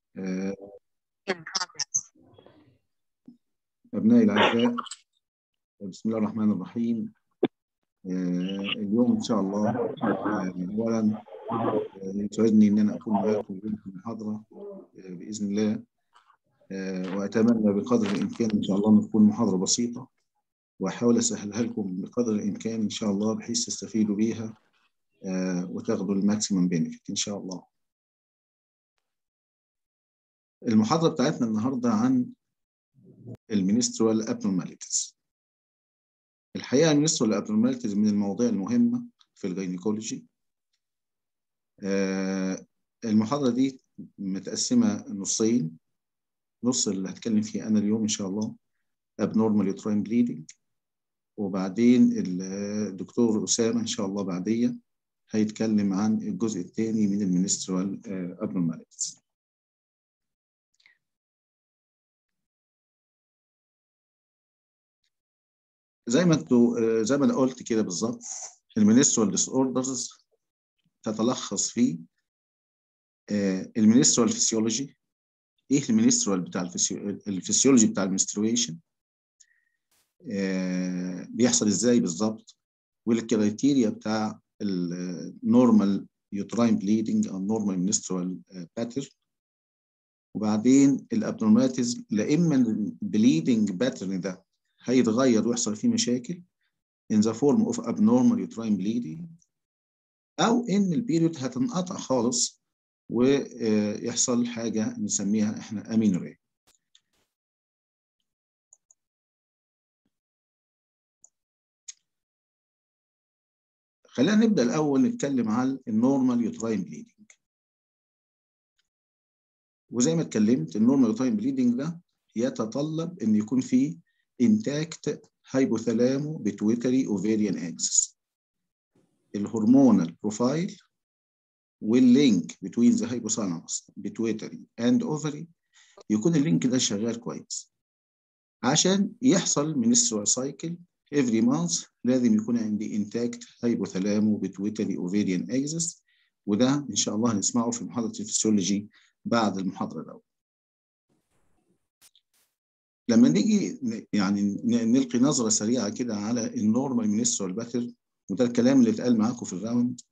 آه، أبنائي الأعزاء بسم الله الرحمن الرحيم آه، اليوم إن شاء الله آه، أولا آه، يسعدني إن أنا أكون معاكم اليوم في المحاضرة آه، بإذن الله آه، وأتمنى بقدر الإمكان إن شاء الله أن تكون محاضرة بسيطة وأحاول أسهلها لكم بقدر الإمكان إن شاء الله بحيث تستفيدوا بيها آه، وتاخدوا الماكسيمم بينفيت إن شاء الله. المحاضرة بتاعتنا النهاردة عن المينسترال abnormalities. الحقيقة المينسترال abnormalities من المواضيع المهمة في الجينيكولوجي. آه، المحاضرة دي متقسمة نصين. نص اللي هتكلم فيه أنا اليوم إن شاء الله abnormal uterine bleeding وبعدين الدكتور أسامة إن شاء الله بعدية هيتكلم عن الجزء الثاني من المينسترال abnormalities. زي ما انتوا زي ما انا قلت كده بالظبط المينسترال ديس اوردرز تتلخص في المينسترال فيسيولوجي ايه المينسترال بتاع الفسيولوجي بتاع المنسترويشن بيحصل ازاي بالظبط والكرايتيريا بتاع النورمال يوتراين بليدنج او نورمال منسترال باترن وبعدين الابنورماليتيز لا اما البليدنج باترن ده هيتغير ويحصل فيه مشاكل in the form of abnormal uterine bleeding أو إن البيريود هتنقطع خالص ويحصل حاجة نسميها إحنا أمينوريا. خلينا نبدأ الأول نتكلم عن النورمال يوتراين بليدنج. وزي ما اتكلمت النورمال يوتراين بليدنج ده يتطلب إن يكون فيه intact hypothalamo pituitary ovarian axis الهرمونال بروفايل واللينك between the hypothalamus pituitary and ovary يكون اللينك ده شغال كويس عشان يحصل menstrual cycle every month لازم يكون عندي intact hypothalamo pituitary ovarian axis وده ان شاء الله هنسمعه في محاضره الفسيولوجي بعد المحاضره الاول لما نيجي يعني نلقي نظرة سريعة كده على النورمال منسترال باتر وده الكلام اللي اتقال معاكم في الراوند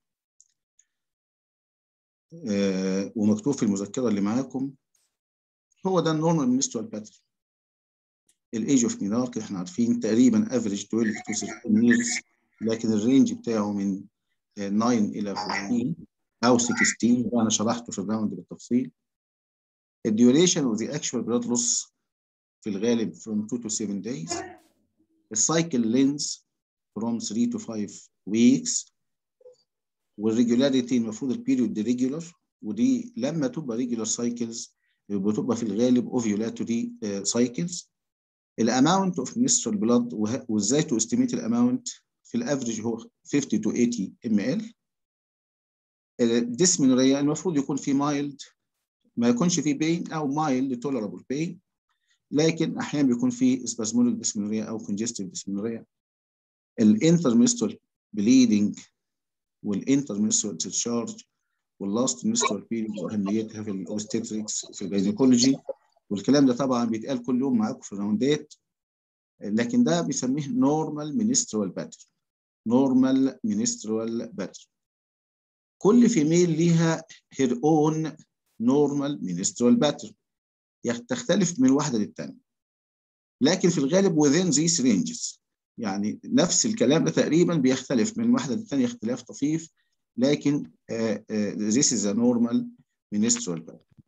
آه ومكتوب في المذكرة اللي معاكم هو ده النورمال منسترال باتر الايج اوف مينارك احنا عارفين تقريبا افريج 12 تو 16 years لكن الرينج بتاعه من 9 الى 14 او 16 وانا شرحته في الراوند بالتفصيل الديوريشن اوف ذا اكشوال بلاد لوس في الغالب from 2 to 7 days. السايكل لينز from 3 to 5 weeks. والريجولاريتي المفروض البيريود دي ريجولار ودي لما تبقى ريجولار سايكلز بتبقى في الغالب اوفيولاتوري سايكلز. الاماونت اوف منسترال بلاد وازاي تو استيميت الاماونت في الافريج هو 50 to 80 ml. الديسمينوريا المفروض يكون في مايلد ما يكونش في بين او مايلد تولرابل بين لكن احيانا بيكون في اسبازموليك ديسمنوريا او كونجستيف ديسمنوريا الانترميستول بليدنج والانترميستول ديسشارج واللاست ميستول بيريود واهميتها في الاوبستريكس في الجينيكولوجي والكلام ده طبعا بيتقال كل يوم معاكم في الراوندات لكن ده بيسميه نورمال مينسترال باتر نورمال مينسترال باتر كل فيميل ليها هير اون نورمال مينسترال باتر تختلف من واحدة للتانية لكن في الغالب within these ranges يعني نفس الكلام ده تقريبا بيختلف من واحدة للتانية اختلاف طفيف لكن uh, uh, this is a normal menstrual pattern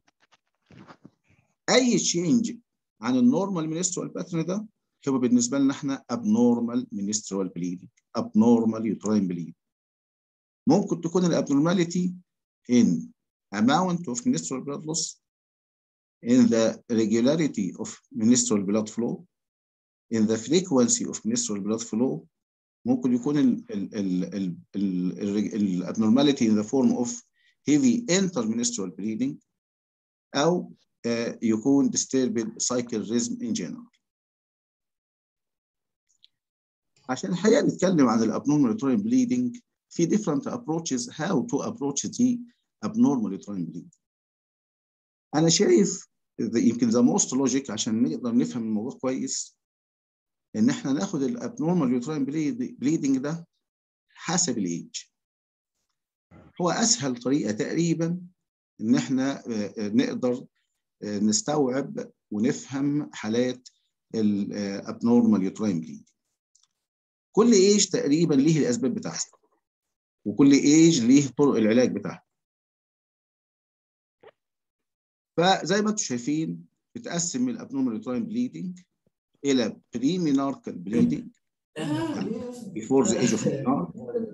أي change عن النورمال menstrual pattern ده هو بالنسبة لنا احنا abnormal menstrual bleeding abnormal uterine bleeding ممكن تكون الابنورماليتي in amount of menstrual blood loss in the regularity of menstrual blood flow, in the frequency of menstrual blood flow, ممكن يكون ال ال ال ال ال abnormality in the form of heavy intermenstrual bleeding أو uh, يكون disturbed cycle rhythm in general. عشان الحقيقة نتكلم عن ال abnormal uterine bleeding في different approaches how to approach the abnormal uterine bleeding. انا شايف يمكن ذا موست لوجيك عشان نقدر نفهم الموضوع كويس ان احنا ناخد الابنورمال يوتراين بليدنج ده حسب الايج هو اسهل طريقه تقريبا ان احنا نقدر نستوعب ونفهم حالات الابنورمال يوتراين بليدنج كل ايج تقريبا ليه الاسباب بتاعته وكل ايج ليه طرق العلاج بتاعها فزي ما انتم شايفين بتقسم الابنورمال يوتراين بليدنج الى بريميناركال بليدنج before the age of menarche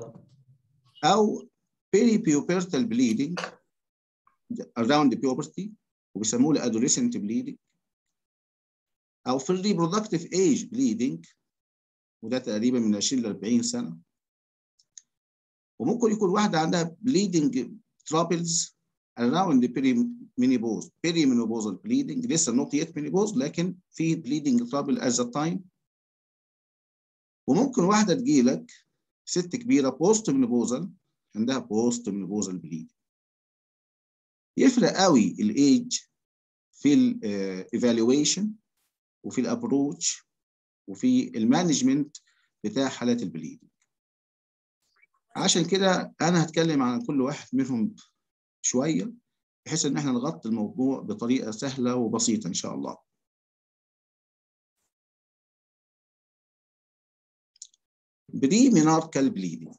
او peripubertal bleeding around the puberty وبيسموه adolescent bleeding او في الريبرودكتيف age bleeding وده تقريبا من 20 ل 40 سنه وممكن يكون واحده عندها bleeding troubles around the perimenopause perimenopausal bleeding لسه not yet menopause لكن في bleeding trouble at the time وممكن واحده تجيلك ست كبيره بوست menopausal عندها بوست menopausal bleeding يفرق قوي الايج في الايفالويشن وفي الابروتش وفي المانجمنت بتاع حالات البليدنج عشان كده انا هتكلم عن كل واحد منهم شويه بحيث ان احنا نغطي الموضوع بطريقه سهله وبسيطه ان شاء الله بري ميناركال بليدنج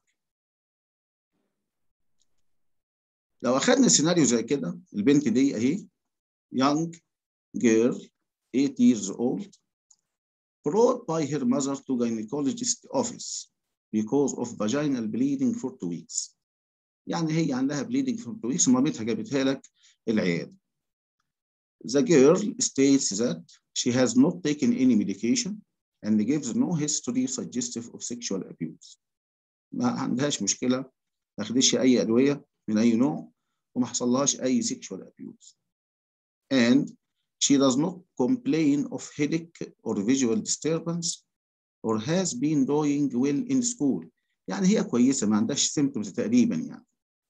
لو اخذنا سيناريو زي كده البنت دي اهي young girl 8 years old brought by her mother to gynecologist office because of vaginal bleeding for two weeks يعني هي عندها bleeding for two weeks ومامتها جابتها لك العياده The girl states that she has not taken any medication and gives no history suggestive of sexual abuse. ما عندهاش مشكله ما خدتش اي ادويه من اي نوع وما حصلهاش اي sexual abuse. And she does not complain of headache or visual disturbance or has been doing well in school. يعني هي كويسه ما عندهاش symptoms تقريبا يعني.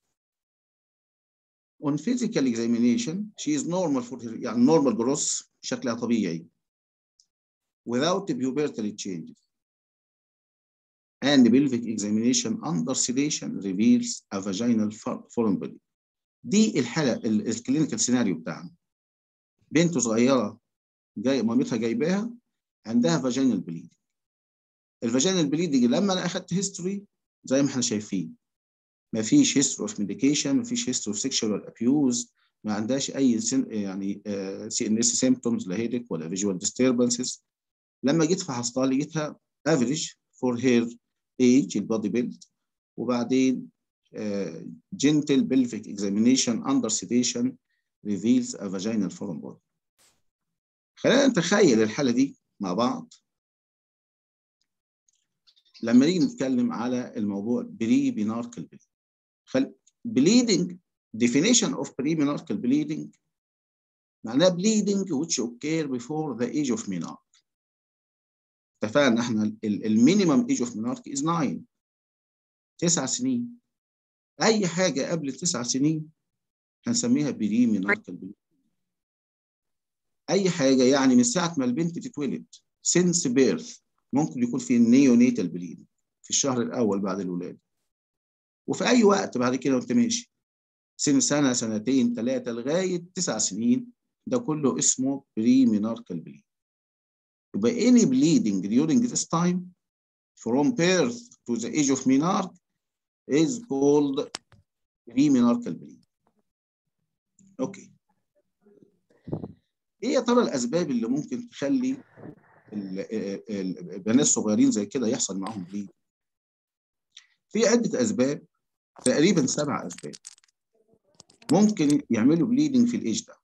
On physical examination, she is normal for her, يعني normal growth شكلها طبيعي without pubertal changes. And pelvic examination under sedation reveals a vaginal foreign body. دي الحالة الكلينيكال سيناريو بتاعنا. بنت صغيرة جاي مامتها جايباها عندها فاجينال بليدنج. الفاجينال بليدنج لما انا اخدت هيستوري زي ما احنا شايفين ما فيش هيستوري اوف ميديكيشن ما فيش هيستوري اوف سيكشوال ابيوز ما عندهاش اي سن يعني سي ان اس سيمبتومز لا هيدك ولا فيجوال ديستربنسز لما جيت فحصتها لقيتها افريج فور هير ايج البادي بيلد وبعدين جنتل بلفيك اكزامينيشن اندر سيديشن ريفيلز ا فاجينال فورم بودي خلينا نتخيل الحاله دي مع بعض لما نيجي نتكلم على الموضوع بري بيناركال بليدنج خل... bleeding definition of premenarchal bleeding معناه bleeding which occur before the age of menarche اتفقنا احنا المينيمم age of menarche is 9 تسع سنين اي حاجه قبل التسع سنين هنسميها بري menarchal bleeding اي حاجه يعني من ساعه ما البنت تتولد since birth ممكن يكون في نيونيتال بليدنج في الشهر الاول بعد الولاده وفي اي وقت بعد كده وانت ماشي سن سنه سنتين ثلاثه لغايه تسع سنين ده كله اسمه بري ميناركال بليد يبقى any bleeding during this time from birth to the age of menarche is called pre-menarchal bleed. اوكي. ايه يا ترى الاسباب اللي ممكن تخلي البنات الصغيرين زي كده يحصل معاهم بليد؟ في عده اسباب تقريبا سبع اسباب ممكن يعملوا بليدنج في الايج ده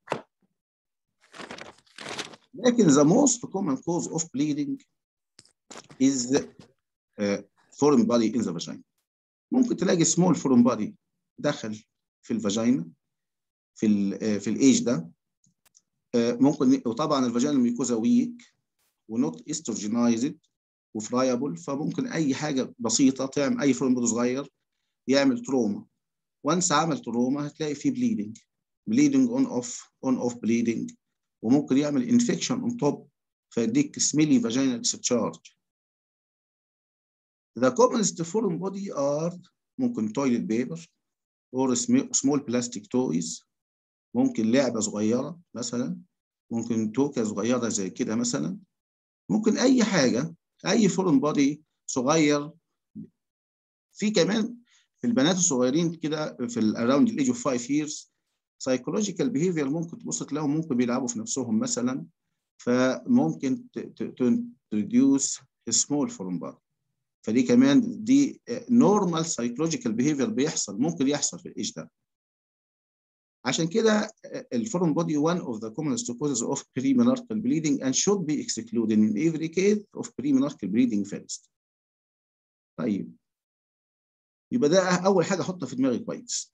لكن the most common cause of bleeding is uh, foreign body in the vagina ممكن تلاقي small foreign body دخل في الفاجينا في ال في الايج ده ممكن وطبعا الفاجينا الميكوزا ويك ونوت استروجينايزد وفرايبل فممكن اي حاجه بسيطه تعمل اي فورم بودي صغير يعمل تروما وانس عمل تروما هتلاقي فيه بليدنج bleeding on off on off bleeding وممكن يعمل infection on top فيديك smelly vaginal discharge The commonest foreign body are ممكن toilet paper or small plastic toys ممكن لعبة صغيرة مثلا ممكن توكة صغيرة زي كده مثلا ممكن أي حاجة أي فورن بودي صغير في كمان في البنات الصغيرين كده في اراوند الايج اوف 5 years psychological behavior ممكن تبص تلاقيهم ممكن بيلعبوا في نفسهم مثلا فممكن تريديوس سمول فورم بودي فدي كمان دي نورمال psychological behavior بيحصل ممكن يحصل في الايج ده عشان كده الفورم بودي one of the commonest causes of premenarchal bleeding and should be excluded in every case of premenarchal bleeding first. طيب يبقى ده اول حاجه احطها في دماغي كويس.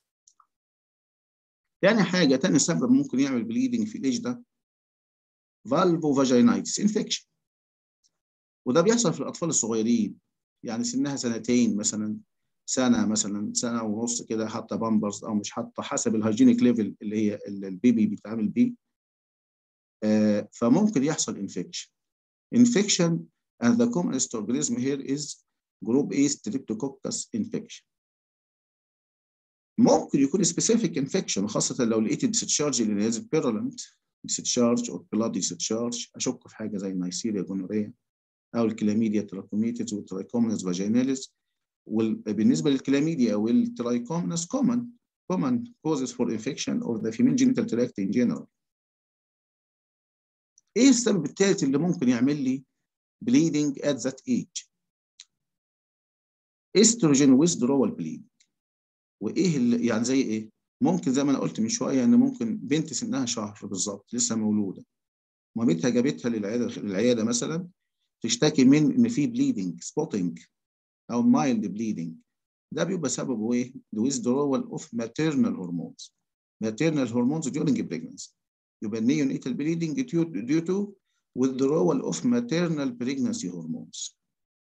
تاني حاجه تاني سبب ممكن يعمل بليدنج في الايج ده فالفو فاجينايتس انفكشن وده بيحصل في الاطفال الصغيرين يعني سنها سنتين مثلا سنه مثلا سنه ونص كده حاطه بامبرز او مش حاطه حسب الهايجينيك ليفل اللي هي البيبي بيتعامل بيه آه فممكن يحصل انفكشن انفكشن and the commonest organism here is group A streptococcus infection ممكن يكون specific infection وخاصة لو لقيت الديسشارج اللي نازل بيرولنت ديسشارج او بلادي ديسشارج اشك في حاجة زي النيسيريا جونوريا او الكلاميديا تراكوميتس والترايكومنس فاجيناليس وبالنسبه للكلاميديا والترايكومنس common common causes for infection of the female genital tract in general. ايه السبب الثالث اللي ممكن يعمل لي bleeding at that age؟ estrogen withdrawal bleeding. وايه اللي يعني زي ايه؟ ممكن زي ما انا قلت من شويه ان ممكن بنت سنها شهر بالظبط لسه مولوده مامتها جابتها للعياده العياده مثلا تشتكي من ان في bleeding spotting او mild bleeding ده بيبقى سببه ايه؟ the withdrawal of maternal hormones maternal hormones during pregnancy يبقى neonatal bleeding due to withdrawal of maternal pregnancy hormones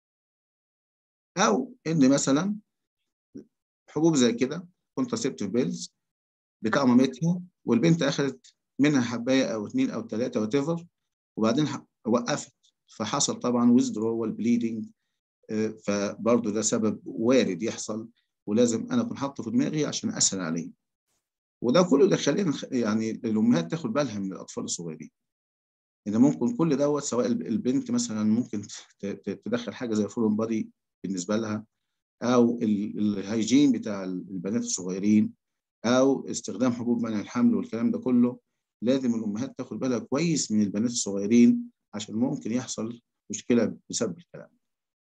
او ان مثلا حبوب زي كده contraceptive pills بتاع مامتها والبنت اخذت منها حبايه او اثنين او ثلاثه وات ايفر وبعدين وقفت فحصل طبعا withdrawal bleeding فبرضه ده سبب وارد يحصل ولازم انا اكون حاطه في دماغي عشان اسهل عليه وده كله ده خلينا يعني الامهات تاخد بالها من الاطفال الصغيرين ان ممكن كل دوت سواء البنت مثلا ممكن تدخل حاجه زي فورم بادي بالنسبه لها او الهيجين بتاع البنات الصغيرين او استخدام حبوب منع الحمل والكلام ده كله لازم الامهات تاخد بالها كويس من البنات الصغيرين عشان ممكن يحصل مشكله بسبب الكلام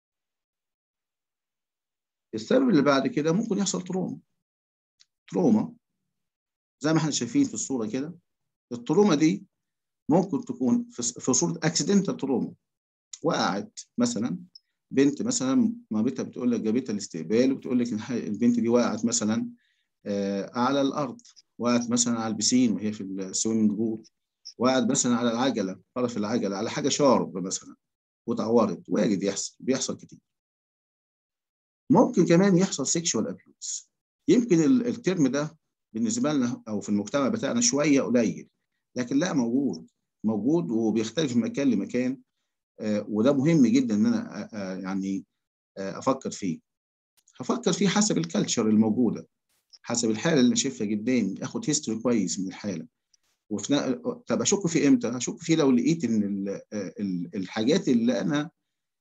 السبب اللي بعد كده ممكن يحصل تروما تروما زي ما احنا شايفين في الصوره كده التروما دي ممكن تكون في صوره اكسيدنتال تروما وقعت مثلا بنت مثلا مامتها بتقول لك جابتها الاستقبال وبتقول لك البنت دي وقعت مثلا على الارض وقعت مثلا على البسين وهي في السويمنج بول وقعت مثلا على العجله طرف العجله على حاجه شارب مثلا واتعورت وارد يحصل بيحصل كتير ممكن كمان يحصل سيكشوال ابيوز يمكن الترم ده بالنسبه لنا او في المجتمع بتاعنا شويه قليل لكن لا موجود موجود وبيختلف من مكان لمكان آه وده مهم جدا ان انا آه يعني آه افكر فيه هفكر فيه حسب الكالتشر الموجوده حسب الحاله اللي انا شايفها قدامي اخد هيستوري كويس من الحاله وفي طب اشك في امتى؟ اشك فيه لو لقيت ان ال ال الحاجات اللي انا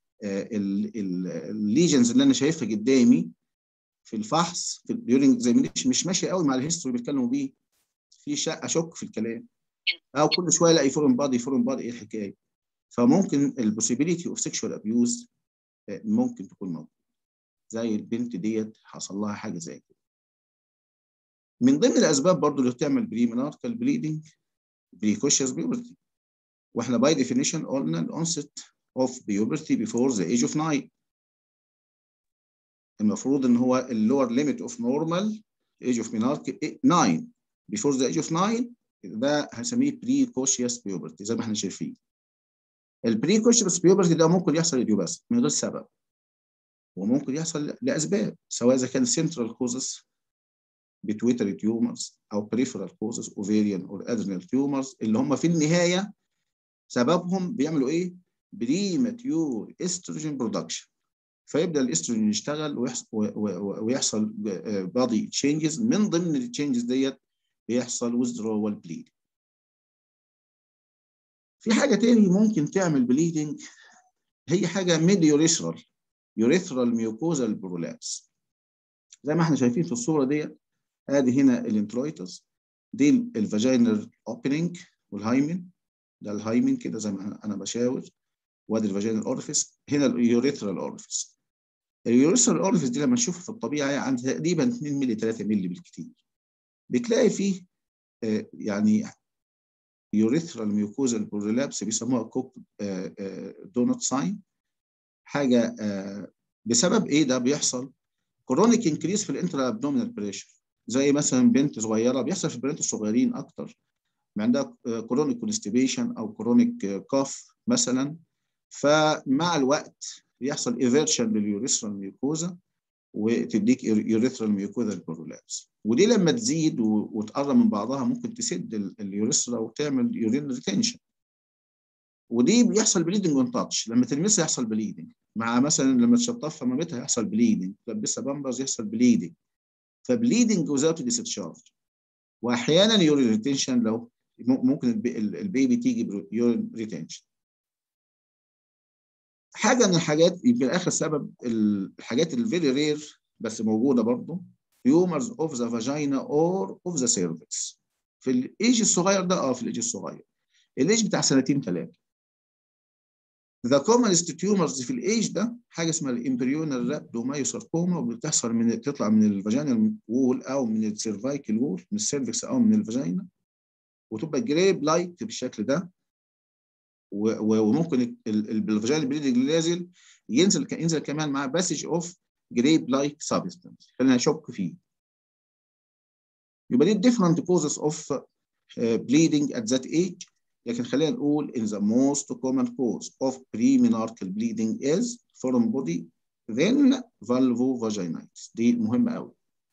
الليجنز اللي انا شايفها قدامي في الفحص في الديورنج اكزامينيشن مش ماشي قوي مع الهيستوري بيتكلموا بيه في شك اشك في الكلام او كل شويه الاقي فورن بادي فورن بادي ايه الحكايه فممكن البوسيبيليتي اوف سيكشوال ابيوز ممكن تكون موجوده زي البنت ديت حصل لها حاجه زي كده من ضمن الاسباب برضو اللي بتعمل بريمناركال بليدنج بريكوشيوس بيوبرتي واحنا باي ديفينيشن قلنا الانست of puberty before the age of 9 المفروض ان هو اللور ليميت اوف نورمال age of menarche 9 before the age of 9 ده هنسميه precocious puberty زي ما احنا شايفين البريكوشيوس puberty ده ممكن يحصل بس من غير سبب وممكن يحصل لاسباب سواء اذا كان central causes pituitary tumors او peripheral causes ovarian or adrenal tumors اللي هم في النهايه سببهم بيعملوا ايه؟ بريماتيور استروجين برودكشن فيبدا الاستروجين يشتغل ويحصل, ويحصل بادي تشينجز من ضمن التشينجز ديت بيحصل withdrawal bleeding في حاجه تاني ممكن تعمل بليدنج هي حاجه ميديوريثرال يوريثرال ميوكوزال برولابس زي ما احنا شايفين في الصوره ديت ادي هنا الانترويتس دي الفاجينال اوبننج والهايمن ده الهايمن كده زي ما انا بشاور وادي الفاجينال اورفيس هنا اليوريثرال اورفيس اليوريثرال اورفيس دي لما نشوفها في الطبيعه عند تقريبا 2 مللي 3 مللي بالكثير بتلاقي فيه آه يعني يوريثرال ميوكوزال برولابس بيسموها كوك دونت ساين حاجه آه بسبب ايه ده بيحصل كرونيك انكريس في الانترا ابدومينال بريشر زي مثلا بنت صغيره بيحصل في البنات الصغيرين اكتر عندها كرونيك كونستيبيشن او كرونيك كاف مثلا فمع الوقت بيحصل ايفيرشن لليوريثرال ميوكوزا وتديك يوريثرال ميوكوزا برولابس ودي لما تزيد وتقرب من بعضها ممكن تسد اليوريثرا وتعمل يورين ريتنشن ودي بيحصل بليدنج اون تاتش لما تلمسها يحصل بليدنج مع مثلا لما تشطفها مامتها يحصل بليدنج تلبسها بامبرز يحصل بليدنج فبليدنج وزاوت ديسشارج واحيانا يورين ريتنشن لو ممكن البيبي تيجي بيورين ريتنشن حاجه من الحاجات يمكن اخر سبب الحاجات الفيري رير بس موجوده برضه tumors of the vagina or of the cervix في الايج الصغير ده اه في الايج الصغير الايج بتاع سنتين ثلاثه The commonest tumors في الايج ده حاجه اسمها الامبريونال رابدومايوساركوما وبتحصل من تطلع من الفاجينال وول او من السيرفايكال وول من السيرفكس او من الفاجينا وتبقى جريب لايك بالشكل ده وممكن بالفاجينال بليدنج نازل ينزل ينزل كمان مع باسج اوف جريب لايك سبستانس خلينا نشك فيه يبقى دي different causes of uh, bleeding at that age لكن خلينا نقول in the most common cause of premenarchal bleeding is foreign body then vulvovaginitis دي مهمة قوي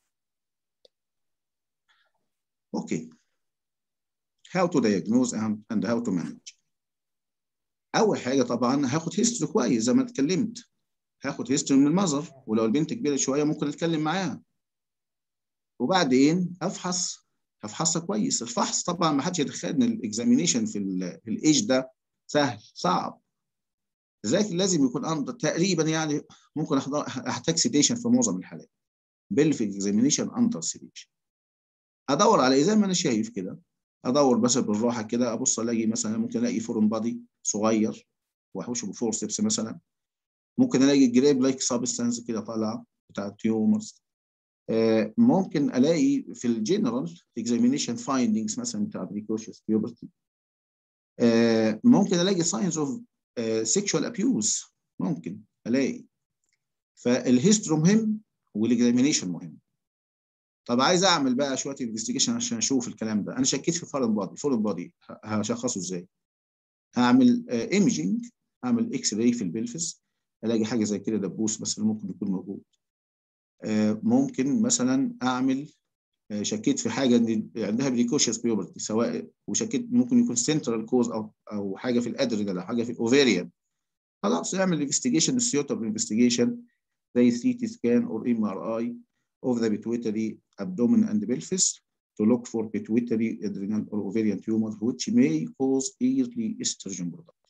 اوكي how to diagnose and, and how to manage اول حاجه طبعا هاخد هيستوري كويس زي ما اتكلمت هاخد هيستوري من المذر ولو البنت كبيره شويه ممكن اتكلم معاها وبعدين افحص هفحصها كويس الفحص طبعا ما حدش يتخيل الاكزامينيشن في الايج ده سهل صعب لذلك لازم يكون أندر تقريبا يعني ممكن احتاج سيديشن في معظم الحالات بلفيك اكزامينيشن اندر سيديشن ادور على ايه زي ما انا شايف كده ادور بس بالراحه كده ابص الاقي مثلا ممكن الاقي فورم بادي صغير واحوشه بفورسبس مثلا ممكن الاقي جريب لايك سبستانس كده طالعه بتاع تيومرز آه ممكن الاقي في الجنرال اكزامينيشن فايندنجز مثلا بتاع بريكوشيوس بيوبرتي آه ممكن الاقي ساينز اوف سيكشوال ابيوز ممكن الاقي فالهيستوري مهم والاكزامينيشن مهم طب عايز اعمل بقى شويه انفستيجيشن عشان اشوف الكلام ده انا شكيت في فورن بادي فورن بادي هشخصه ازاي هعمل ايمجنج اعمل اكس راي في البلفس الاقي حاجه زي كده دبوس بس ممكن يكون موجود ممكن مثلا اعمل شكيت في حاجه ان عندها بريكوشيوس بيوبرتي سواء وشكيت ممكن يكون سنترال كوز او او حاجه في الادرينال او حاجه في الاوفيريان خلاص اعمل انفستيجيشن السيوتر انفستيجيشن زي سي تي سكان اور ام ار اي of the pituitary abdomen and pelvis to look for pituitary adrenal or ovarian tumor which may cause early estrogen production.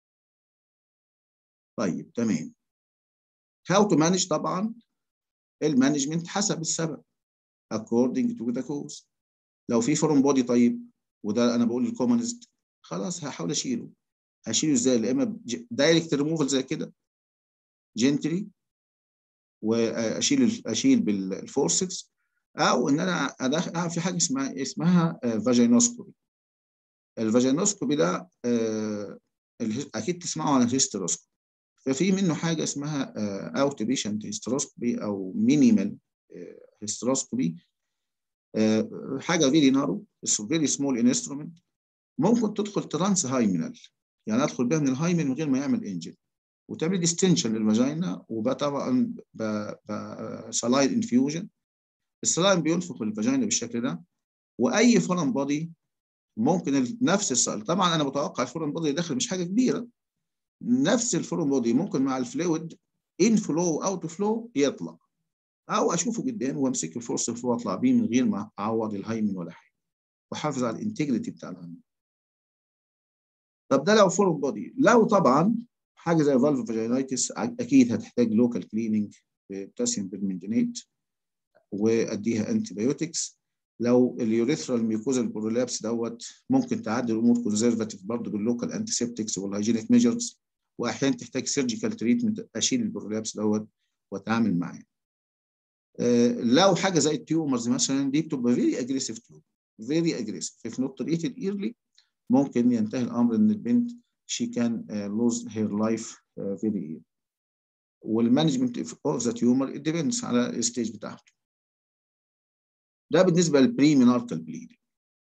طيب تمام. How to manage طبعا المانجمنت حسب السبب according to the cause. لو في فورم بودي طيب وده انا بقول الكومنست خلاص هحاول اشيله. هشيله ازاي؟ يا اما دايركت ريموفال زي كده جنتلي واشيل اشيل بالفورسكس او ان انا ادخل في حاجه اسمها اسمها فاجينوسكوبي الفاجينوسكوبي ده اكيد تسمعوا عن الهيستروسكوبي ففي منه حاجه اسمها اوت بيشنت هيستروسكوبي او مينيمال هيستروسكوبي حاجه فيري نارو فيري سمول انسترومنت ممكن تدخل ترانس هايمينال يعني ادخل بها من الهايمن من غير ما يعمل انجن وتعمل ديستنشن للفاجينا وبقى طبعا سلايد انفيوجن السلايم بينفخ الفاجينا بالشكل ده واي فورن بودي ممكن نفس السؤال طبعا انا متوقع الفورن بودي داخل مش حاجه كبيره نفس الفورن بودي ممكن مع الفلويد ان فلو اوت فلو يطلع او اشوفه قدامي وامسك الفورس فلو واطلع بيه من غير ما اعوض الهايمن ولا حاجه واحافظ على الانتجريتي بتاع الهايمن طب ده لو فورن بودي لو طبعا حاجه زي فالف فاجينايتس اكيد هتحتاج لوكال كليننج بوتاسيوم بالمنجنيت واديها انتي بايوتكس لو اليوريثرال ميوكوزال برولابس دوت ممكن تعدي الامور كونزرفاتيف برضه باللوكال انتيسبتكس والهايجينيك ميجرز واحيانا تحتاج سيرجيكال تريتمنت اشيل البرولابس دوت واتعامل معاه. آه لو حاجه زي التيومرز مثلا دي بتبقى فيري اجريسيف تيومر فيري اجريسيف if not treated early ممكن ينتهي الامر ان البنت she can uh, lose her life uh, very early. والمانجمنت اوف ذا تيومر it depends على الستيج بتاعته. ده بالنسبه للبري ميناركال بليدنج.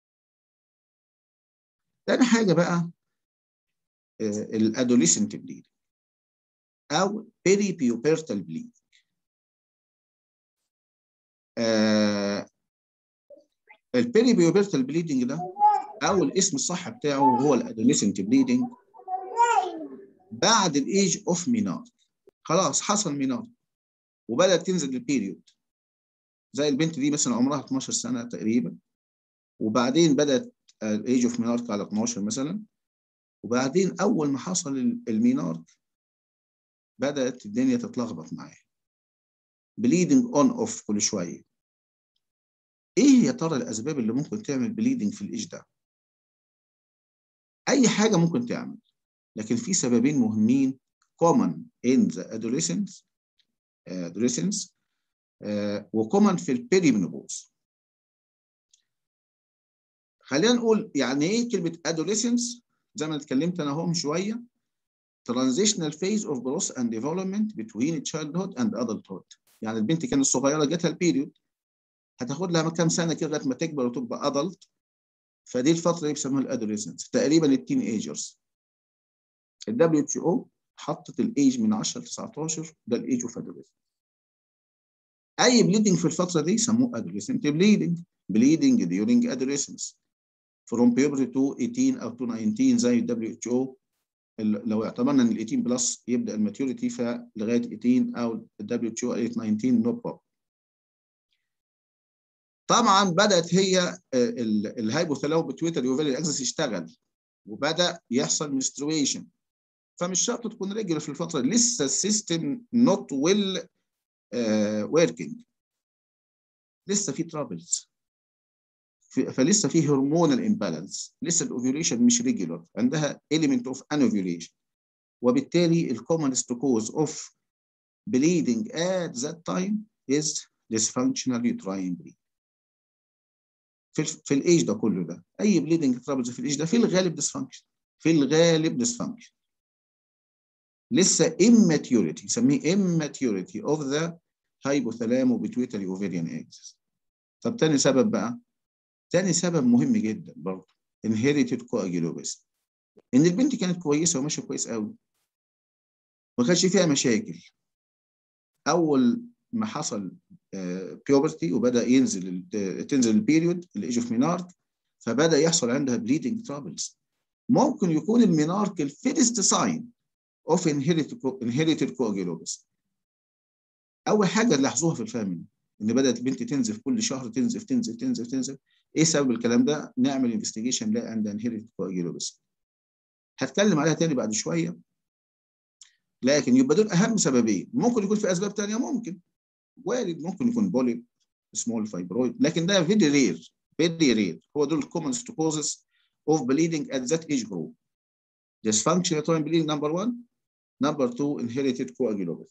تاني حاجه بقى الادوليسنت بليدنج او بيري بيوبرتال بليدنج. البيري بيوبرتال بليدنج ده او الاسم الصح بتاعه هو الادوليسنت بليدنج بعد الايج اوف مينار خلاص حصل مينار وبدات تنزل البيريود زي البنت دي مثلا عمرها 12 سنه تقريبا وبعدين بدات الايج اوف مينارك على 12 مثلا وبعدين اول ما حصل المينارك بدات الدنيا تتلخبط معاها بليدنج اون اوف كل شويه ايه يا ترى الاسباب اللي ممكن تعمل بليدنج في الايج ده اي حاجه ممكن تعمل لكن في سببين مهمين common in the adolescence adolescence uh, وكومن في البيريمنوبوز خلينا نقول يعني ايه كلمه adolescence زي ما اتكلمت انا اهو من شويه transitional phase of growth and development between childhood and adulthood يعني البنت كانت صغيره جاتها البيريود هتاخد لها كام سنه كده لغايه ما تكبر وتبقى ادلت فدي الفتره اللي بيسموها الادوليسنس تقريبا التين ايجرز الدبليو اتش او حطت الايج من 10 ل 19 ده الايج اوف ادوليسنس اي بليدنج في الفتره دي سموه ادوليسنت بليدنج بليدنج during adolescence from puberty to 18 او to 19 زي الدبليو اتش او لو اعتبرنا ان ال 18 بلس يبدا الماتيوريتي فلغايه 18 او الدبليو اتش او قالت 19 نو بروبلم طبعا بدات هي الهايبوثالامو بتويتر يوفيلي اكسس يشتغل وبدا يحصل منسترويشن فمش شرط تكون ريجولار في الفتره لسه السيستم نوت ويل وركينج لسه في ترابلز فلسه في هرمونال امبالانس لسه الاوفيوليشن مش ريجولار عندها element اوف انوفيوليشن وبالتالي الكومنست كوز اوف bleeding at that time is dysfunctional uterine bleeding في في الايج ده كله ده اي بليدنج ترابلز في الايج ده في الغالب ديسفانكشن في الغالب ديسفانكشن لسه immaturity نسميه immaturity of the hypothalamo pituitary ovarian axis طب تاني سبب بقى تاني سبب مهم جدا برضه inherited coagulopathy ان البنت كانت كويسه وماشيه كويس قوي ما كانش فيها مشاكل اول ما حصل بيوبرتي وبدا ينزل تنزل البيريود الايج اوف مينارك فبدا يحصل عندها بليدنج ترابلز ممكن يكون المينارك الفيرست ساين اوف انهيريتد كواجيلوبس اول حاجه لاحظوها في الفاميلي ان بدات البنت تنزف كل شهر تنزف تنزف تنزف تنزف ايه سبب الكلام ده نعمل انفستيجيشن نلاقي عندها انهيريتد كواجيلوبس هتكلم عليها تاني بعد شويه لكن يبقى دول اهم سببين ممكن يكون في اسباب ثانيه ممكن وارد ممكن يكون بوليب سمول فايبرويد لكن ده فيري رير فيري رير هو دول الكومنست كوزز اوف بليدنج ات ذات ايج جروب dysfunctional uterine bleeding number one number two inherited coagulopathy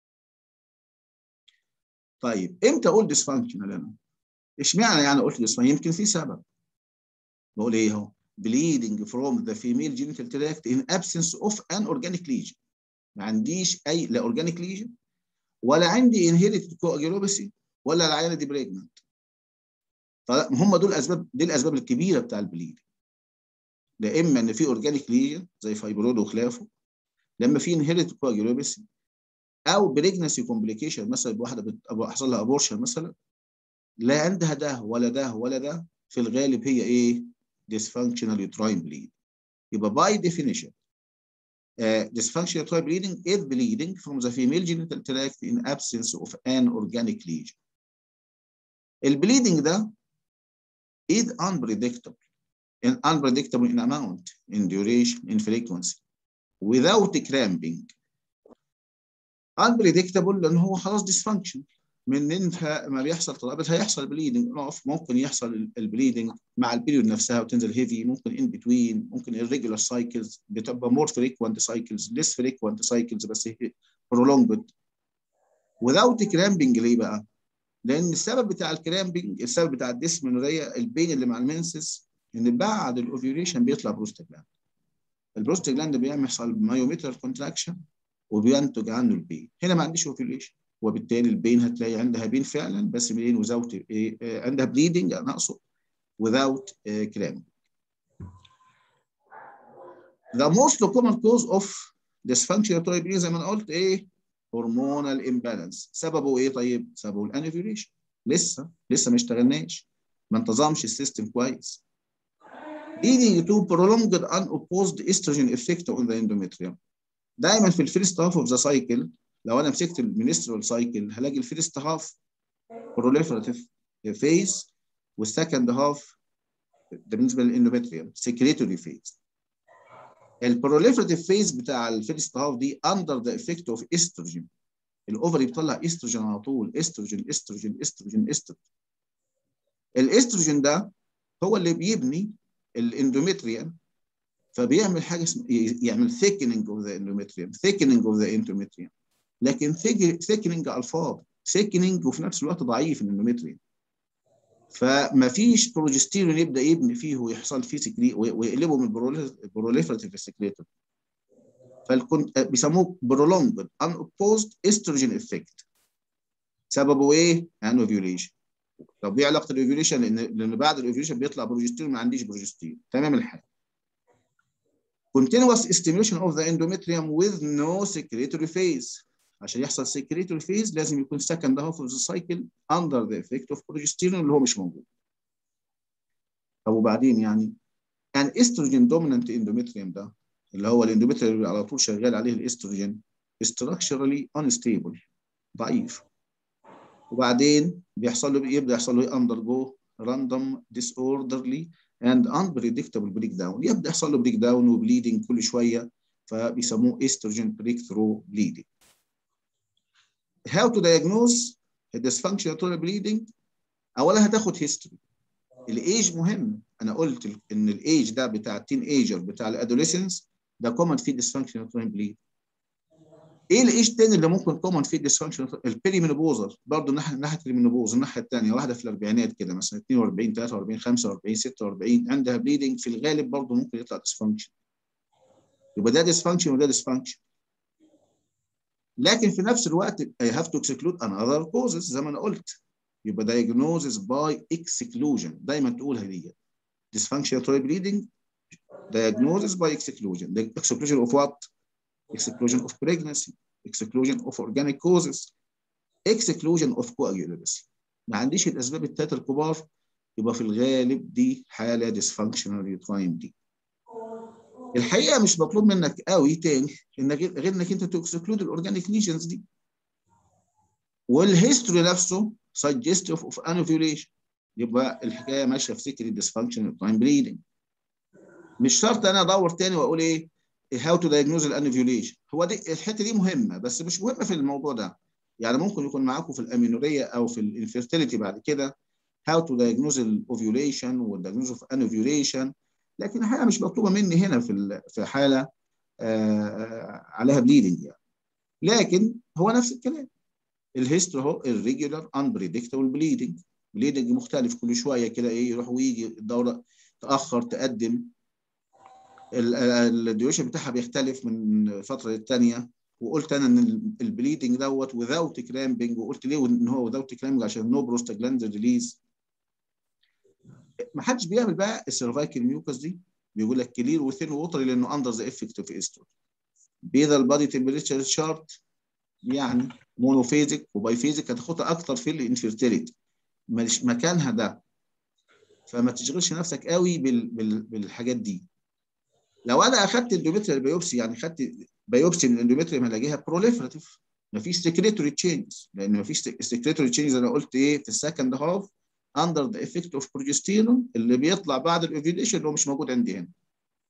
طيب امتى اقول dysfunctional انا اشمعنى يعني قلت dysfunctional يمكن في سبب بقول ايه اهو bleeding from the female genital tract in absence of an organic lesion ما عنديش اي لا organic lesion ولا عندي inherited coagulopathy ولا العيانه دي بريجننت فهم دول الاسباب دي الاسباب الكبيره بتاع البليد لا اما ان في اورجانيك ليجن زي فايبرود وخلافه لما في انهيرت كواجولوباسي او بريجنسي كومبليكيشن مثلا واحده حصل لها ابورشن مثلا لا عندها ده ولا ده ولا ده في الغالب هي ايه dysfunctional uterine bleeding يبقى by definition uh, dysfunctional uterine bleeding is bleeding from the female genital tract in absence of an organic lesion البليدنج ده is unpredictable in unpredictable in amount in duration in frequency without cramping unpredictable لان هو خلاص dysfunction من انت ما بيحصل ترابط هيحصل بليدنج ممكن يحصل البليدنج مع البيريود نفسها وتنزل هيفي ممكن ان بتوين ممكن irregular سايكلز بتبقى مور فريكوينت سايكلز ليس فريكوينت سايكلز بس prolonged without cramping ليه بقى؟ لان السبب بتاع الكرامبنج السبب بتاع الديسمنوريا البين اللي مع المنسس ان بعد الاوفيوليشن بيطلع بروستاجلاند البروستاجلاند بيحصل مايوميترال كونتراكشن وبينتج عنه البين هنا ما عنديش اوفيوليشن وبالتالي البين هتلاقي عندها بين فعلا بس منين وزاوت إيه عندها بليدنج انا اقصد without cramping the most common cause of dysfunctional uterine زي ما انا قلت ايه هرمونال امبالانس سببه ايه طيب سببه الانفيوليشن لسه لسه ما اشتغلناش ما انتظمش السيستم كويس leading to prolonged unopposed estrogen effect on the endometrium دايما في الفيرست هاف اوف ذا سايكل لو انا مسكت المينسترال سايكل هلاقي الفيرست هاف proliferative phase والسكند هاف ده بالنسبه للاندومتريوم secretory phase البروليفراتيف فيز بتاع الفيرست هاف دي اندر ذا افكت اوف استروجين الاوفري بتطلع استروجين على طول استروجين استروجين استروجين استروجين الاستروجين ده هو اللي بيبني الاندومتريوم فبيعمل حاجه اسمها يعمل ثيكننج اوف ذا اندومتريوم ثيكننج اوف ذا اندومتريوم لكن ثيكننج على الفاضي ثيكننج وفي نفس الوقت ضعيف الاندومتريوم فما فيش بروجستيرون يبدا يبني فيه ويحصل فيه سكري ويقلبه من بروليفراتيف سكريتور فالكنت بيسموه برولونج ان اوبوزد استروجين افكت سببه ايه؟ انوفيوليشن طب ايه علاقه الاوفيوليشن؟ لان لان بعد الاوفيوليشن بيطلع بروجستيرون ما عنديش بروجستيرون تمام الحال continuous stimulation of the endometrium with no secretory phase عشان يحصل secretory phase لازم يكون second half of the cycle under the effect of progesterone اللي هو مش موجود. طب وبعدين يعني an estrogen dominant endometrium ده اللي هو الاندومتريوم اللي على طول شغال عليه الاستروجين structurally unstable ضعيف. وبعدين بيحصل له يبدا يحصل له undergo random disorderly and unpredictable breakdown يبدا يحصل له بريك داون وبليدنج كل شويه فبيسموه estrogen breakthrough bleeding. how to diagnose dysfunctional uterine bleeding اولا هتاخد هيستوري الايج مهم انا قلت ان الايج ده بتاع التين ايجر بتاع الادوليسنس ده كومن فيه dysfunctional uterine bleeding ايه الايج الثاني اللي ممكن كومن فيه dysfunctional البيريمينوبوزر برضه ناحيه ناحيه المينوبوز الناحيه الثانيه واحده في الاربعينات كده مثلا 42 43 45 46 عندها بليدنج في الغالب برضه ممكن يطلع dysfunction يبقى ده dysfunction وده dysfunction لكن في نفس الوقت I have to exclude another causes زي ما انا قلت يبقى diagnosis by exclusion دايما تقولها دي dysfunctional uterine bleeding diagnosis by exclusion the exclusion of what exclusion of pregnancy exclusion of organic causes exclusion of coagulability ما عنديش الاسباب الثلاثه الكبار يبقى في الغالب دي حاله dysfunctional uterine دي الحقيقه مش مطلوب منك قوي تاني انك غير انك انت تكسكلود الاورجانيك ليجنز دي والهيستوري نفسه suggestive of anovulation يبقى الحكايه ماشيه في سكه الديسفانكشن تايم بليدنج مش شرط انا ادور تاني واقول ايه هاو تو دايجنوز الانوفيوليشن هو دي الحته دي مهمه بس مش مهمه في الموضوع ده يعني ممكن يكون معاكم في الامينوريه او في الانفيرتيليتي بعد كده هاو تو دايجنوز الاوفيوليشن والدايجنوز اوف انوفيوليشن لكن الحقيقه مش مطلوبه مني هنا في في حاله آه عليها بليدنج يعني لكن هو نفس الكلام الهيستوري اهو الريجولار انبريدكتبل بليدنج بليدنج مختلف كل شويه كده ايه يروح ويجي الدوره تاخر تقدم الديوشن بتاعها بيختلف من فتره للثانيه وقلت انا ان البليدنج دوت وذاوت كرامبنج وقلت ليه ان هو وذاوت كرامبنج عشان نو بروستاجلاند ريليز ما حدش بيعمل بقى السيرفايكال ميوكس دي بيقول لك كلير وثين ووتر لانه اندر ذا افكت اوف استروجين بيذا البادي تمبريتشر شارت يعني مونوفيزيك وبايفيزيك هتاخدها اكتر في الانفيرتيليتي مش مكانها ده فما تشغلش نفسك قوي بال... بال... بالحاجات دي لو انا اخدت اندوميتريال بايوبسي يعني خدت بايوبسي من الاندوميتريوم هلاقيها بروليفراتيف مفيش سكريتوري تشينجز لان مفيش سكريتوري تشينجز انا قلت ايه في السكند هاف اندر ذا افكت اوف بروجستيرون اللي بيطلع بعد الاوفيوليشن اللي هو مش موجود عندي هنا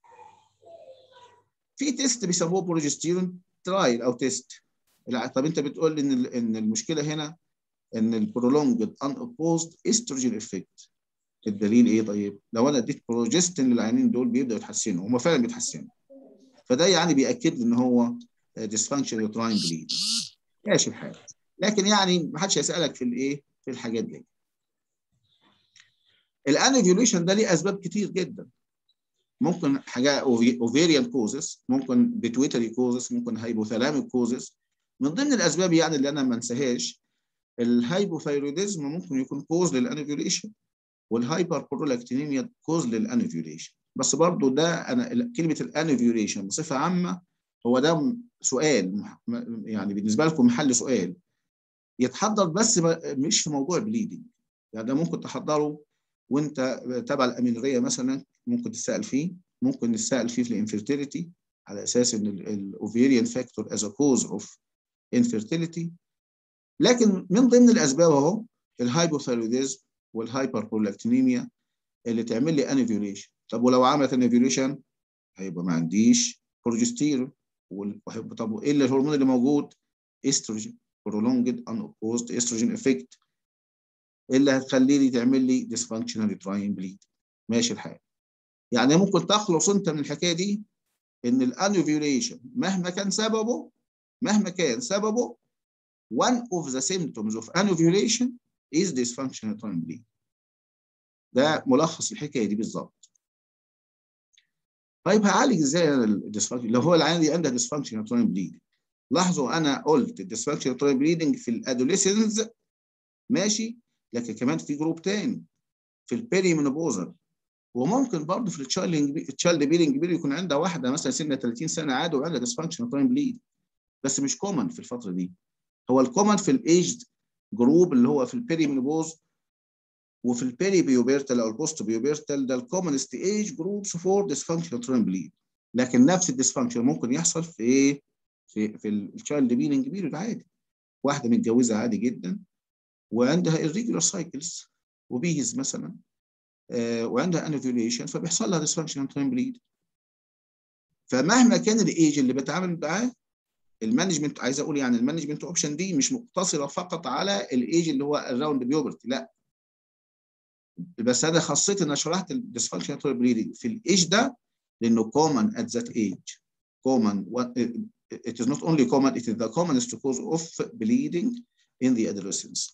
في تيست بيسموه بروجستيرون ترايل او تيست طب انت بتقول لي ان ان المشكله هنا ان البرولونجد ان اوبوزد استروجين افكت الدليل ايه طيب؟ لو انا اديت بروجستين للعيانين دول بيبداوا يتحسنوا هم فعلا بيتحسنوا فده يعني بياكد لي ان هو ديسفانكشن يوتراين بليد ماشي الحال لكن يعني ما حدش هيسالك في الايه؟ في الحاجات دي الانفيوليشن ده ليه اسباب كتير جدا ممكن حاجه اوفيريان كوزس ممكن بيتويتري كوزس ممكن هايبوثالاميك كوزس من ضمن الاسباب يعني اللي انا ما انساهاش الهايبوثايروديزم ممكن يكون كوز للانفيوليشن والهايبر برولاكتينيميا كوز للانفيوليشن بس برضو ده انا كلمه الانفيوليشن بصفه عامه هو ده سؤال يعني بالنسبه لكم محل سؤال يتحضر بس مش في موضوع بليدنج يعني ده ممكن تحضره وانت تبع الامينوريه مثلا ممكن تسال فيه ممكن نسال فيه في الانفيرتيليتي على اساس ان الاوفيريان فاكتور از كوز اوف انفيرتيليتي لكن من ضمن الاسباب اهو الهايبوثايروديزم والهايبر برولاكتينيميا اللي تعمل لي انفيوليشن طب ولو عملت انفيوليشن هيبقى ما عنديش بروجستيرون طب ايه الهرمون اللي موجود؟ استروجين prolonged unopposed estrogen effect اللي هتخلي لي تعمل لي dysfunctional uterine bleed ماشي الحال يعني ممكن تخلص انت من الحكايه دي ان الانوفيوليشن مهما كان سببه مهما كان سببه one of the symptoms of anovulation is dysfunctional uterine bleed ده ملخص الحكايه دي بالظبط طيب هعالج ازاي انا الديسفانكشن لو هو العيان اللي عنده dysfunctional uterine bleeding لاحظوا انا قلت الديسفانكشن uterine bleeding في الادوليسنز ماشي لكن كمان في جروب تاني في البيري منوبوزال وممكن برضه في التشايلد بيلينج بيري يكون عندها واحده مثلا سنه 30 سنه عادي وعندها ديسفانكشن uterine bleeding بس مش كومن في الفتره دي هو الكومن في الايج جروب اللي هو في البيري منوبوز وفي البيري بيوبرتال او البوست بيوبرتال ده الكومنست ايج جروبس فور ديسفانكشن uterine bleed لكن نفس الديسفانكشن ممكن يحصل في ايه؟ في في التشايلد بيلينج بيريود عادي واحده متجوزه عادي جدا وعندها irregular cycles وبيز مثلا آه وعندها انوفيوليشن فبيحصل لها dysfunction uterine bleed فمهما كان الايج اللي بتعامل معاه المانجمنت عايز اقول يعني المانجمنت اوبشن دي مش مقتصره فقط على الايج اللي هو الراوند بيوبرتي لا بس انا خاصيه ان شرحت الديسفانكشن uterine bleeding في الايج ده لانه common at that age common it is not only common it is the commonest cause of bleeding in the adolescence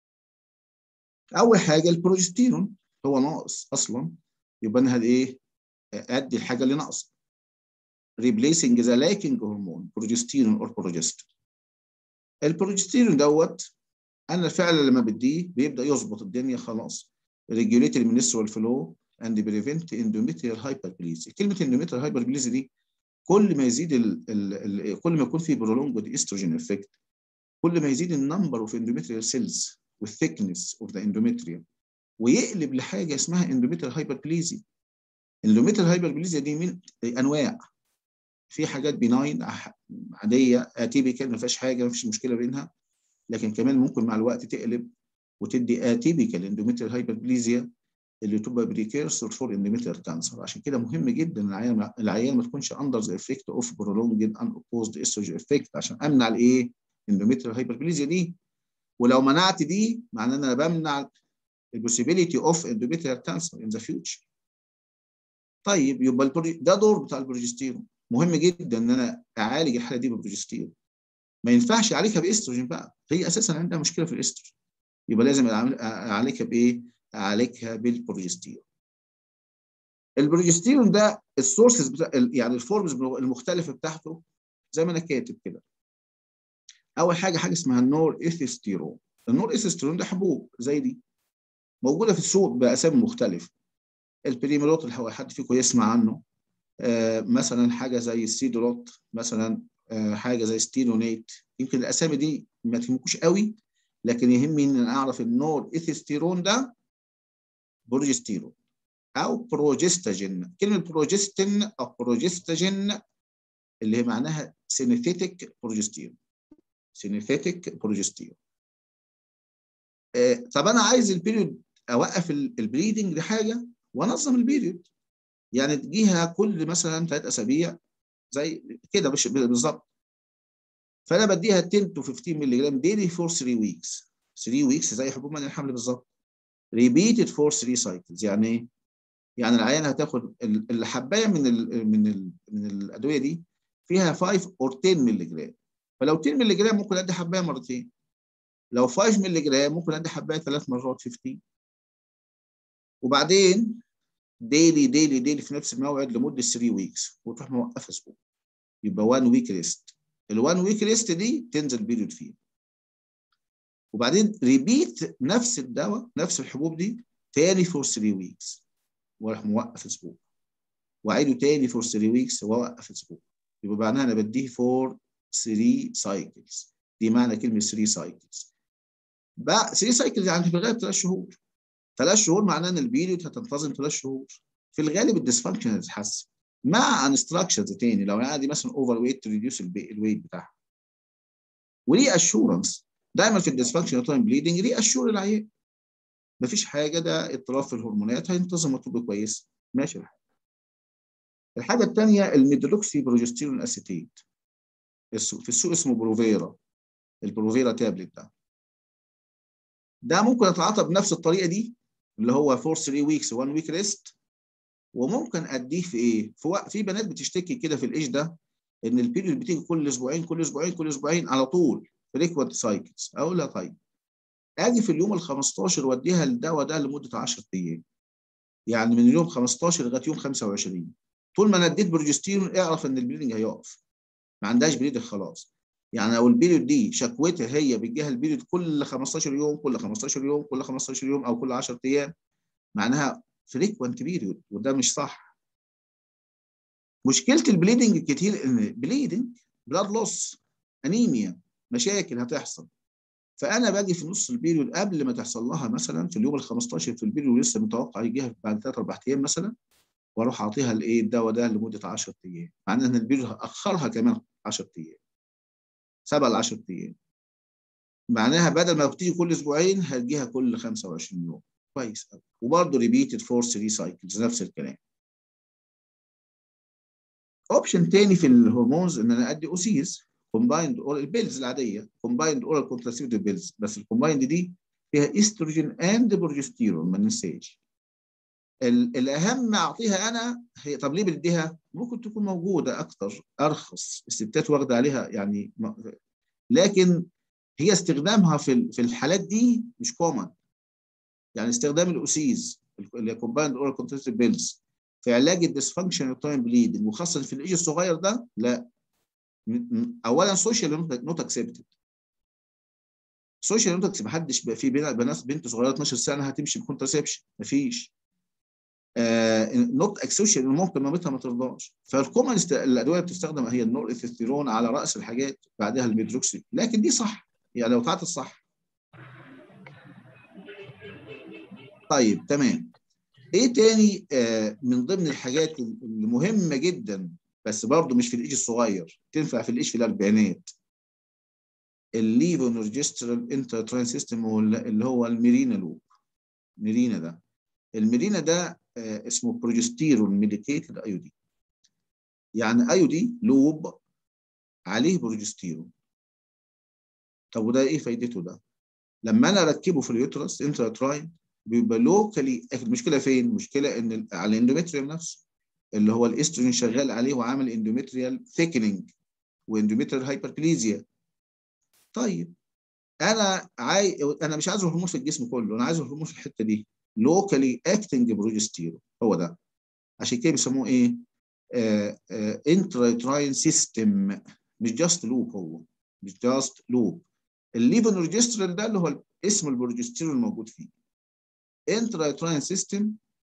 اول حاجه البروجستيرون هو ناقص اصلا يبقى انا ايه ادي الحاجه اللي ناقصه replacing the lacking hormone progesterone or progestin البروجستيرون دوت انا فعلا لما بديه بيبدا يظبط الدنيا خلاص regulate المنسترال فلو and prevent endometrial hyperplasia كلمه endometrial hyperplasia دي كل ما يزيد ال ال ال كل ما يكون في prolonged estrogen effect كل ما يزيد النمبر اوف endometrial cells والثيكنس اوف ذا endometrium ويقلب لحاجه اسمها endometrial hyperplasia endometrial hyperplasia دي من انواع في حاجات بناين عاديه اتيبيكال ما فيهاش حاجه ما فيش مشكله بينها لكن كمان ممكن مع الوقت تقلب وتدي اتيبيكال endometrial hyperplasia اللي تبقى بريكيرسور فور endometrial كانسر عشان كده مهم جدا العيان العيان ما تكونش اندر ذا افكت اوف prolonged unopposed estrogen effect عشان امنع الايه endometrial hyperplasia دي ولو منعت دي معناه ان انا بمنع البوسيبيليتي اوف endometrial cancer in the future طيب يبقى البروج... ده دور بتاع البروجستيرون مهم جدا ان انا اعالج الحاله دي بالبروجستيرون ما ينفعش اعالجها باستروجين بقى هي اساسا عندها مشكله في الاستروجين يبقى لازم اعالجها بايه؟ اعالجها بالبروجستيرون البروجستيرون ده السورسز بتاع يعني الفورمز المختلفه بتاعته زي ما انا كاتب كده اول حاجه حاجه اسمها النور ايثيستيرون النور ايثيستيرون ده حبوب زي دي موجوده في السوق باسامي مختلفه البريميروت اللي هو حد فيكم يسمع عنه آه مثلا حاجه زي السيدولوت مثلا آه حاجه زي ستينونيت يمكن الاسامي دي ما تهمكوش قوي لكن يهمني ان انا اعرف النور ايثيستيرون ده بروجستيرون او بروجستاجين كلمه بروجستين او بروجستاجين اللي هي معناها سينيثيتك بروجستيرون سينيثيتك بروجستيرون آه طب انا عايز البيريود اوقف البليدنج دي حاجه وانظم البيريود يعني تجيها كل مثلا ثلاث اسابيع زي كده بالظبط فانا بديها 10 تو 15 مللي جرام ديلي فور 3 ويكس 3 ويكس زي حبوب منع الحمل بالظبط ريبيتد فور 3 سايكلز يعني ايه؟ يعني العيان هتاخد الحبايه من ال من ال من الادويه دي فيها 5 اور 10 مللي جرام فلو 10 مللي جرام ممكن ادي حبايه مرتين لو 5 مللي جرام ممكن ادي حبايه ثلاث مرات 15 وبعدين ديلي ديلي ديلي في نفس الموعد لمده 3 ويكس وتروح موقفه اسبوع يبقى 1 ويك ريست ال 1 ويك ريست دي تنزل بيريود فيها وبعدين ريبيت نفس الدواء نفس الحبوب دي تاني فور 3 ويكس واروح موقف اسبوع واعيده تاني فور 3 ويكس واوقف اسبوع يبقى معناها انا بديه فور 3 سايكلز دي معنى كلمه 3 سايكلز بقى 3 سايكلز يعني في الغالب 3 شهور ثلاث شهور معناه ان البيريود هتنتظم ثلاث شهور في الغالب الديسفانكشن هتتحسن مع انستراكشنز تاني لو انا عندي مثلا اوفر ويت ريديوس الويت بتاعها وليه اشورنس دايما في الديسفانكشن تايم بليدنج ليه اشور العيان مفيش حاجه ده اضطراب في الهرمونات هينتظم وتبقى كويس ماشي الحال الحاجه الثانيه الميدلوكسي بروجستيرون اسيتيت في السوق اسمه بروفيرا البروفيرا تابلت ده ده ممكن اتعاطى بنفس الطريقه دي اللي هو فور 3 ويكس 1 ويك ريست وممكن اديه في ايه؟ في وقت في بنات بتشتكي كده في الايش ده ان البيريود بتيجي كل اسبوعين كل اسبوعين كل اسبوعين على طول فريكوانت سايكلز اقول لها طيب اجي في اليوم ال 15 واديها الدواء ده لمده 10 ايام يعني من اليوم 15 لغايه يوم 25 طول ما انا اديت بروجستيرون اعرف ان البليدنج هيقف ما عندهاش بليدنج خلاص يعني لو البيريود دي شكوتها هي بتجيها البيريود كل 15 يوم كل 15 يوم كل 15 يوم او كل 10 ايام معناها فريكوانت بيريود وده مش صح مشكله البليدنج الكتير ان بليدنج بلاد لوس انيميا مشاكل هتحصل فانا باجي في نص البيريود قبل ما تحصل لها مثلا في اليوم ال 15 في البيريود لسه متوقع يجيها بعد 3 4 ايام مثلا واروح اعطيها الايه الدواء ده لمده 10 ايام مع ان البيريود اخرها كمان 10 ايام 7 ل 10 ايام معناها بدل ما بتيجي كل اسبوعين هتجيها كل 25 يوم كويس قوي وبرضه ريبيتد فور 3 سايكلز نفس الكلام اوبشن تاني في الهرمونز ان انا ادي اوسيز كومبايند اورال البيلز العاديه كومبايند اورال كونتراسيبتيف بيلز بس الكومبايند دي فيها استروجين اند بروجستيرون ما ننساش الاهم اعطيها انا هي طب ليه بديها؟ ممكن تكون موجوده اكتر ارخص الستات واخده عليها يعني لكن هي استخدامها في في الحالات دي مش كومن يعني استخدام الاوسيز اللي كومبايند اورال كونتراسيبتيف بيلز في علاج الديسفانكشن تايم بليدنج وخاصه في الايج الصغير ده لا اولا سوشيال نوت اكسبتد سوشيال نوت اكسبتد محدش بقى في بنات بنت صغيره 12 سنه هتمشي بكونترسبشن مفيش نوت اكسوشيال ممكن مامتها ما ترضاش فالكومن الادويه بتستخدم هي النور اثيستيرون على راس الحاجات بعدها الميدروكسي لكن دي صح يعني لو تعطي الصح طيب تمام ايه تاني آه من ضمن الحاجات المهمه جدا بس برضه مش في الايج الصغير تنفع في الايج في الاربعينات الليفونورجسترال انترتران سيستم اللي هو الميرينا لوب ميرينا ده الميرينا ده آه اسمه بروجستيرون ميديكيتد ايودي يعني ايودي لوب عليه بروجستيرون طب وده ايه فايدته ده لما انا اركبه في اليوترس انتراتراين بيبقى لوكالي المشكله فين المشكله ان على الاندوميتريوم نفسه اللي هو الاستروجين شغال عليه وعامل اندوميتريال ثيكنينج واندوميتريال هايبربليزيا طيب انا عاي... انا مش عايز الهرمون في الجسم كله انا عايز الهرمون في الحته دي لوكالي اكتنج بروجستيرون هو ده عشان كده بيسموه ايه انتراتراين سيستم مش جاست لوب هو مش جاست لوب الليفونورجسترال ده اللي هو اسم البروجستيرون الموجود فيه intrauterine system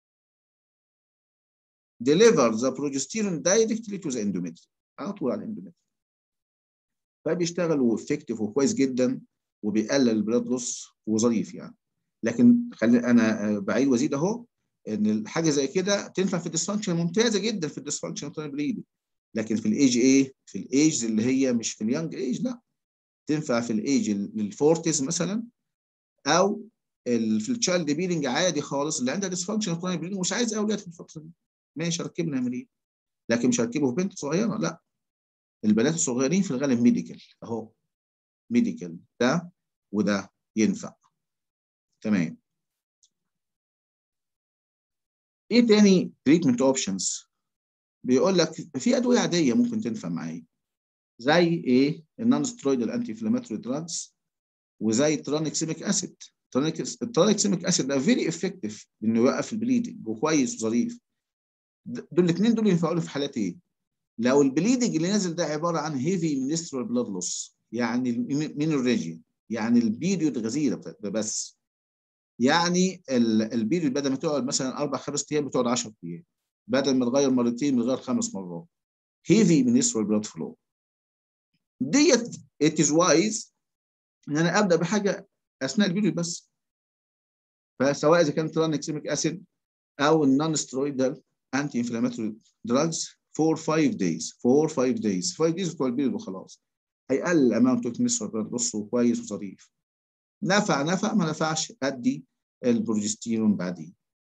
deliver the progesterone directly to the endometrium على طول على الاندوميتريوم فبيشتغل وافكتيف وكويس جدا وبيقلل البلاد لوس وظريف يعني لكن خلي انا بعيد وازيد اهو ان حاجه زي كده تنفع في الديسفانكشن ممتازه جدا في الديسفانكشن بريدنج لكن في الايج ايه؟ في الايجز اللي هي مش في اليانج ايج لا تنفع في الايج الفورتيز مثلا او في التشايلد بيلينج عادي خالص اللي عندها ديسفانكشن بريدنج مش عايز اولاد في الفتره دي ماشي ركبنا مريض لكن مش هركبه في بنت صغيره لا البنات الصغيرين في الغالب ميديكال اهو ميديكال ده وده ينفع تمام ايه تاني تريتمنت اوبشنز بيقول لك في ادويه عاديه ممكن تنفع معايا زي ايه النون سترويدال انتي انفلاماتوري دراجز وزي ترانكسيميك اسيد الترانكسيميك اسيد ده فيري افكتيف انه يوقف البليدنج وكويس وظريف دول الاثنين دول ينفعوا له في حالات ايه؟ لو البليدنج اللي نازل ده عباره عن هيفي منسترال بلاد لوس يعني المينوريجيا يعني البيريود غزيره بس يعني البيريود بدل ما تقعد مثلا اربع خمس ايام بتقعد 10 ايام بدل ما تغير مرتين بتغير خمس مرات هيفي منسترال بلاد فلو ديت ات از وايز ان انا ابدا بحاجه اثناء البيريود بس فسواء اذا كان ترانكسيميك اسيد او النون سترويدال انتي انفلاماتوري دراجز فور 5 دايز فور 5 دايز 5 دايز بتوع البيريود وخلاص هيقلل اماونت اوف منسترال بلاد بص كويس وظريف نفع نفع ما نفعش ادي البروجستيرون بعدين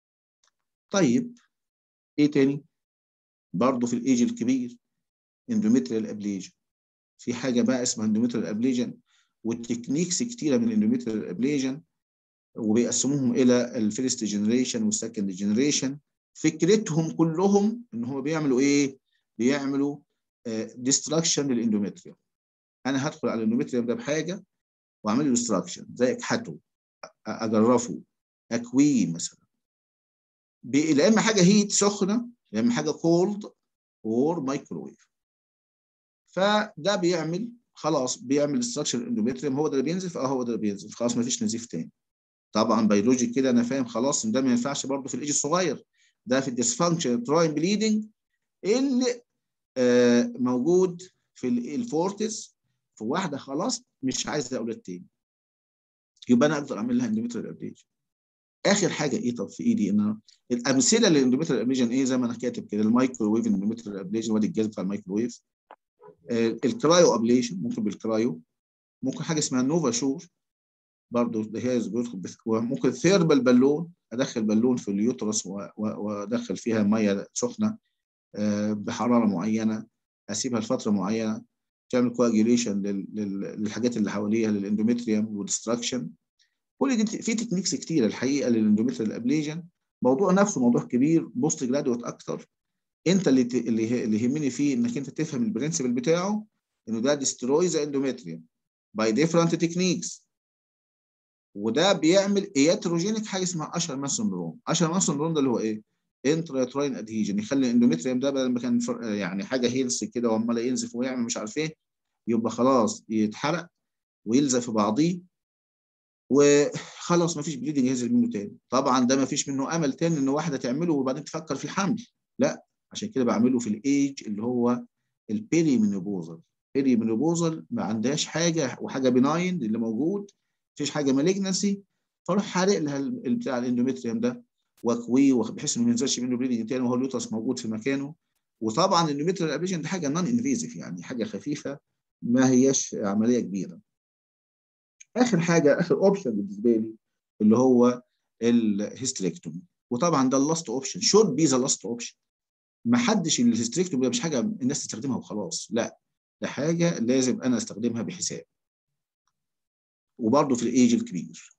طيب ايه تاني برضه في الايج الكبير اندوميتريال ابليجن في حاجه بقى اسمها اندوميتريال ابليجن والتكنيكس كتيره من الاندوميتريال ابليجن وبيقسموهم الى الفيرست جنريشن والسكند جنريشن فكرتهم كلهم ان هم بيعملوا ايه بيعملوا ديستراكشن للاندوميتريوم انا هدخل على الاندوميتريوم ده بحاجه واعمل له ديستراكشن زي اكحته اجرفه اكويه مثلا لا اما حاجه هيت سخنه لا اما حاجه كولد اور مايكروويف فده بيعمل خلاص بيعمل ديستراكشن الاندوميتريوم هو ده اللي بينزف اه هو ده اللي بينزف خلاص ما فيش نزيف تاني طبعا بيولوجي كده انا فاهم خلاص ان ده ما ينفعش برضه في الايج الصغير ده في الديسفانكشن تراين بليدنج اللي آه موجود في الفورتس في واحده خلاص مش عايزه اولاد تاني يبقى انا اقدر اعمل لها اندوميتريال ابليجن اخر حاجه ايه طب في ايدي ان انا الامثله للاندوميتريال ابليجن ايه زي ما انا كاتب كده المايكروويف اندوميتريال ابليجن وادي الجهاز بتاع المايكروويف آه الكرايو ابليشن ممكن بالكرايو ممكن حاجه اسمها نوفا شور برضه جهاز بيدخل وممكن ثيربال بالون ادخل بالون في اليوترس وادخل فيها ميه سخنه آه بحراره معينه اسيبها لفتره معينه تعمل كواجيوليشن للحاجات اللي حواليها للاندوميتريوم وديستراكشن كل دي في تكنيكس كتيره الحقيقه للاندوميتريال ابليجن موضوع نفسه موضوع كبير بوست جرادويت اكتر انت اللي اللي اللي يهمني فيه انك انت تفهم البرنسبل بتاعه انه ده ديستروي ذا اندوميتريوم باي ديفرنت تكنيكس وده بيعمل اياتروجينيك حاجه اسمها اشر مان سندروم اشر مان سندروم ده اللي هو ايه انتراتراين ادهيجن يخلي الاندوميتريوم ده بدل ما كان يعني حاجه هيلث كده وعمال ينزف ويعمل مش عارف ايه يبقى خلاص يتحرق ويلزق في بعضيه وخلاص ما فيش بليدنج ينزل منه تاني طبعا ده ما فيش منه امل تاني ان واحده تعمله وبعدين تفكر في الحمل لا عشان كده بعمله في الايج اللي هو البيري مينوبوزال بيري مينوبوزال ما عندهاش حاجه وحاجه بناين اللي موجود مفيش حاجه مالجنسي فاروح حارق لها بتاع الاندوميتريوم ده واكويه بحيث انه ما ينزلش منه بليدنج تاني وهو اليوترس موجود في مكانه وطبعا الاندوميتريال ابليشن دي حاجه نون انفيزيف يعني حاجه خفيفه ما هياش عمليه كبيره. اخر حاجه اخر اوبشن بالنسبه لي اللي هو الهيستريكتومي وطبعا ده اللاست اوبشن شود بي ذا لاست اوبشن ما حدش الهيستريكتومي ده مش حاجه الناس تستخدمها وخلاص لا ده حاجه لازم انا استخدمها بحساب وبرضه في الايج الكبير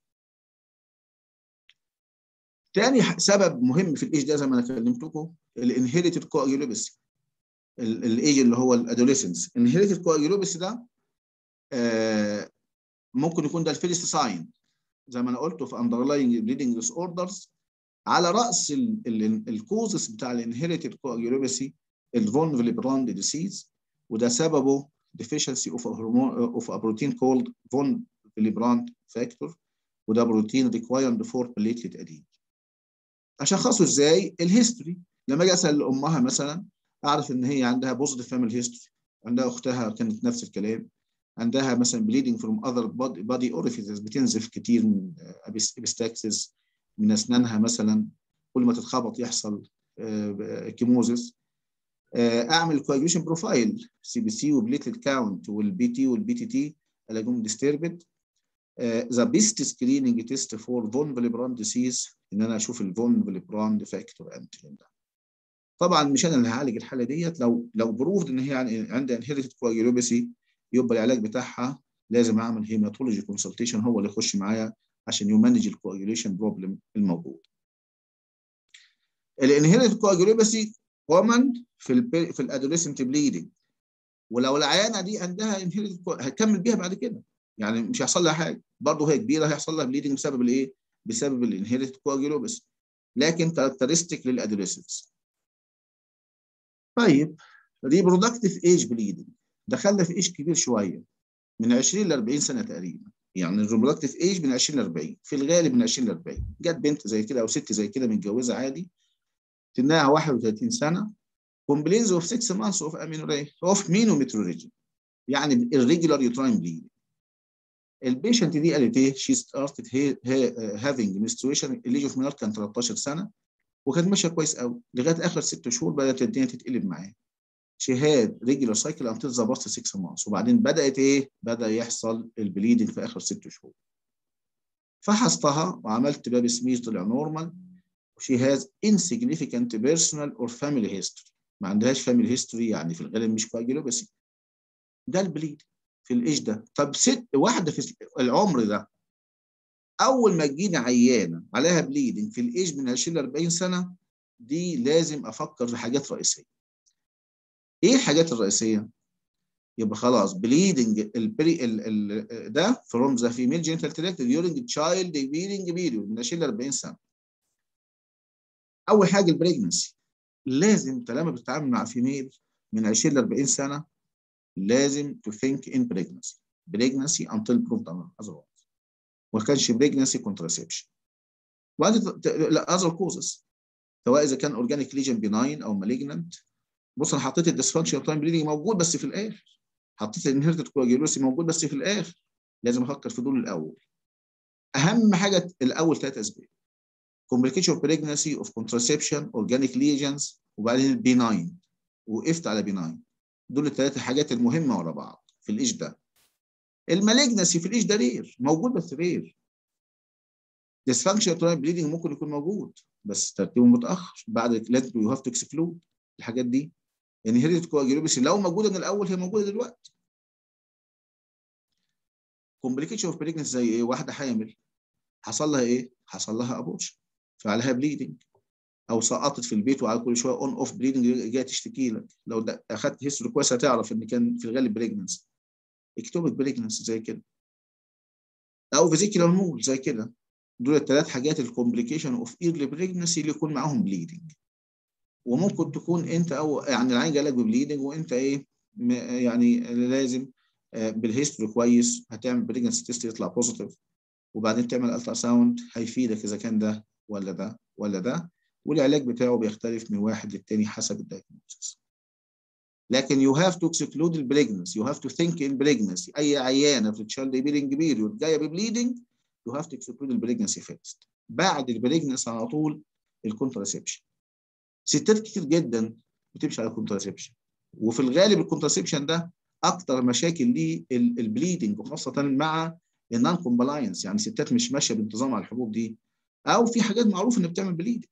تاني سبب مهم في الايج ده زي ما انا كلمتكم الانهيرتد كواجيولوبسي الايج اللي هو الادوليسنس الانهيرتد كواجيولوبسي ده آه ممكن يكون ده الفيرست ساين زي ما انا قلت في اندرلاينج بليدنج ديس اوردرز على راس الكوزس بتاع الانهيرتد كواجيولوبسي الفون فيليبراند ديسيز وده سببه deficiency of a hormone of a protein called von Willebrand factor وده بروتين required for platelet adhesion اشخصه ازاي الهيستوري لما اجي اسال امها مثلا اعرف ان هي عندها بوزيتيف فاميلي هيستوري عندها اختها كانت نفس الكلام عندها مثلا bleeding from other body, body orifices بتنزف كتير من ابستاكسس من اسنانها مثلا كل ما تتخبط يحصل كيموزيس اعمل كواجيوليشن بروفايل سي بي سي وبليتد كاونت والبي تي والبي تي تي الاقيهم ديستربد ذا بيست سكريننج تيست فور فون فيليبران ديسيز ان انا اشوف الفون فيليبران فاكتور انتيجين ده طبعا مش انا اللي هعالج الحاله ديت لو لو بروفد ان هي عندها انهيرتد كواجيولوباسي يبقى العلاج بتاعها لازم اعمل هيماتولوجي كونسلتيشن هو اللي يخش معايا عشان يمانج الكواجيوليشن بروبلم الموجود. الانهيرتد كواجيولوباسي كومن في ال في الادوليسنت بليدنج ولو العيانه دي عندها انهيرتد هتكمل بيها بعد كده يعني مش هيحصل لها حاجه برضه هي كبيره هيحصل لها بليدنج بسبب الايه؟ بسبب الانهيرتد كواجيولوباسي لكن كاركترستيك للادوليسنس. طيب ريبرودكتيف ايج بليدنج دخلنا في ايج كبير شويه من 20 ل 40 سنه تقريبا يعني الريبرودكتيف ايج من 20 ل 40 في الغالب من 20 ل 40 جت بنت زي كده او ست زي كده متجوزه عادي سنها 31 سنه كومبلينز اوف 6 مانثs اوف امينوريا اوف مينومتروريجن يعني الريجولار يوتراين بليدنج البيشنت دي قالت ايه؟ شي ستارتد هافينج منستريشن الليج اوف مينار كان 13 سنه وكانت ماشيه كويس قوي لغايه اخر ست شهور بدات الدنيا تتقلب معاها شهاد ريجولار سايكل انتل ذا باست 6 مانثs وبعدين بدات ايه؟ بدا يحصل البليدنج في اخر ست شهور. فحصتها وعملت باب سميث طلع نورمال وشي هاز insignificant personal or family history ما عندهاش فاميلي هيستوري يعني في الغالب مش كواجيلوباسي ده البليد في الايج ده طب ست واحده في العمر ده اول ما تجيني عيانه عليها بليدنج في الايج من 20 ل 40 سنه دي لازم افكر في حاجات رئيسيه ايه الحاجات الرئيسيه يبقى خلاص بليدنج البري ال ال ده فروم ذا فيميل جينيتال تراكت ديورنج تشايلد بيرنج بيريود من 20 ل 40 سنه اول حاجه البريجنسي لازم طالما بتتعامل مع فيميل من 20 ل 40 سنه لازم تو ثينك ان بريجنسي بريجنسي انتل بروفد اذروايز ما كانش بريجنسي كونتراسبشن وبعدين اذر كوزز سواء اذا كان اورجانيك ليجن بيناين او مالجننت بص انا حطيت الديسفانكشن تايم بليدنج موجود بس في الاخر حطيت الانهيرتد كواجيولوسي موجود بس في الاخر لازم افكر في دول الاول اهم حاجه الاول ثلاث اسباب complication of pregnancy of contraception organic lesions وبعدين البيناين وقفت على بيناين دول الثلاث حاجات المهمه ورا بعض في الايش ده المالجنسي في الايش ده رير موجود بس رير dysfunctional تايم بليدنج ممكن يكون موجود بس ترتيبه متاخر بعد لازم يو هاف تو اكسكلود الحاجات دي انهيرتد كواجيولوباسي لو موجوده من الاول هي موجوده دلوقتي كومبليكيشن اوف بريجنسي زي ايه واحده حامل حصل لها ايه حصل لها ابورشن فعليها بليدنج او سقطت في البيت وعلى كل شويه اون اوف بليدنج جايه تشتكي لك لو اخدت هيستوري كويس هتعرف ان كان في الغالب بريجنسي اكتوبك بريجنسي زي كده او فيزيكولار مول زي كده دول الثلاث حاجات الكومبليكيشن اوف ايرلي بريجنسي اللي يكون معاهم بليدنج وممكن تكون انت او يعني العين جالك ببليدنج وانت ايه يعني لازم بالهيستوري كويس هتعمل بريجنسي تيست يطلع بوزيتيف وبعدين تعمل الترا ساوند هيفيدك اذا كان ده ولا ده ولا ده والعلاج بتاعه بيختلف من واحد للتاني حسب الدايجنوستس لكن يو هاف تو اكسكلود البريجنسي يو هاف تو ثينك ان بريجنسي اي عيانه في التشايلد بيرنج بيريود جايه ببليدنج يو هاف تو اكسكلود البريجنسي فيرست بعد البريجنسي على طول الكونتراسبشن ستات كتير جدا بتمشي على الكونتراسبشن وفي الغالب الكونتراسبشن ده اكتر مشاكل ليه البليدنج وخاصه مع النون كومبلاينس يعني ستات مش ماشيه بانتظام على الحبوب دي او في حاجات معروف انها بتعمل بليدنج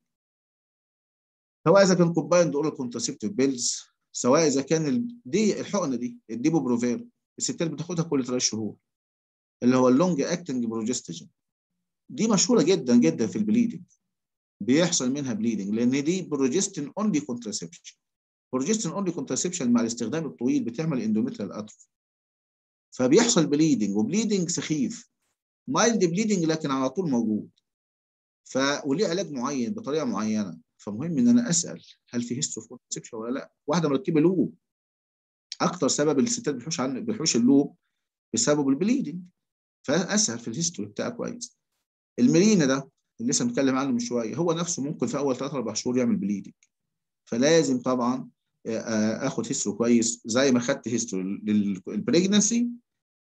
سواء اذا كان كومبايند اورال كونتراسبتيف بيلز سواء اذا كان دي الحقنه دي الديبو بروفير الستات بتاخدها كل ثلاث شهور اللي هو اللونج اكتنج بروجستيجين دي مشهوره جدا جدا في البليدنج بيحصل منها بليدنج لان دي بروجستين اونلي كونتراسبشن بروجستين اونلي كونتراسبشن مع الاستخدام الطويل بتعمل اندوميتريال اتروفي فبيحصل بليدنج وبليدنج سخيف مايلد بليدنج لكن على طول موجود ف وليه علاج معين بطريقه معينه فمهم ان انا اسال هل في هيستوري كونتراسبشن ولا لا واحده مركبه لوب اكتر سبب الستات بيحوش عن بيحوش اللوب بسبب البليدنج فاسهل في الهيستوري بتاعها كويس المرينا ده اللي لسه متكلم عنه من شويه هو نفسه ممكن في اول ثلاث اربع شهور يعمل بليدنج فلازم طبعا اخد هيستوري كويس زي ما خدت هيستوري للبريجنسي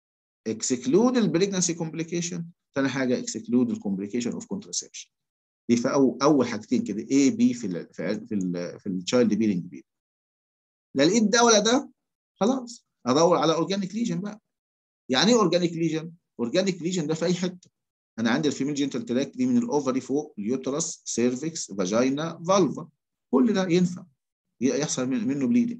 اكسكلود البريجنسي كومبليكيشن ثاني حاجه اكسكلود الكومبليكيشن اوف كونترسبشن دي في أو اول حاجتين كده اي بي في ال في ال في, ال في التشايلد بيرنج بي لا لقيت ده ولا ده خلاص ادور على اورجانيك ليجن بقى يعني ايه اورجانيك ليجن؟ اورجانيك ليجن ده في اي حته انا عندي الفيميل جنتال تراك دي من الاوفري فوق اليوترس سيرفكس فاجينا فالفا كل ده ينفع يحصل منه بليدنج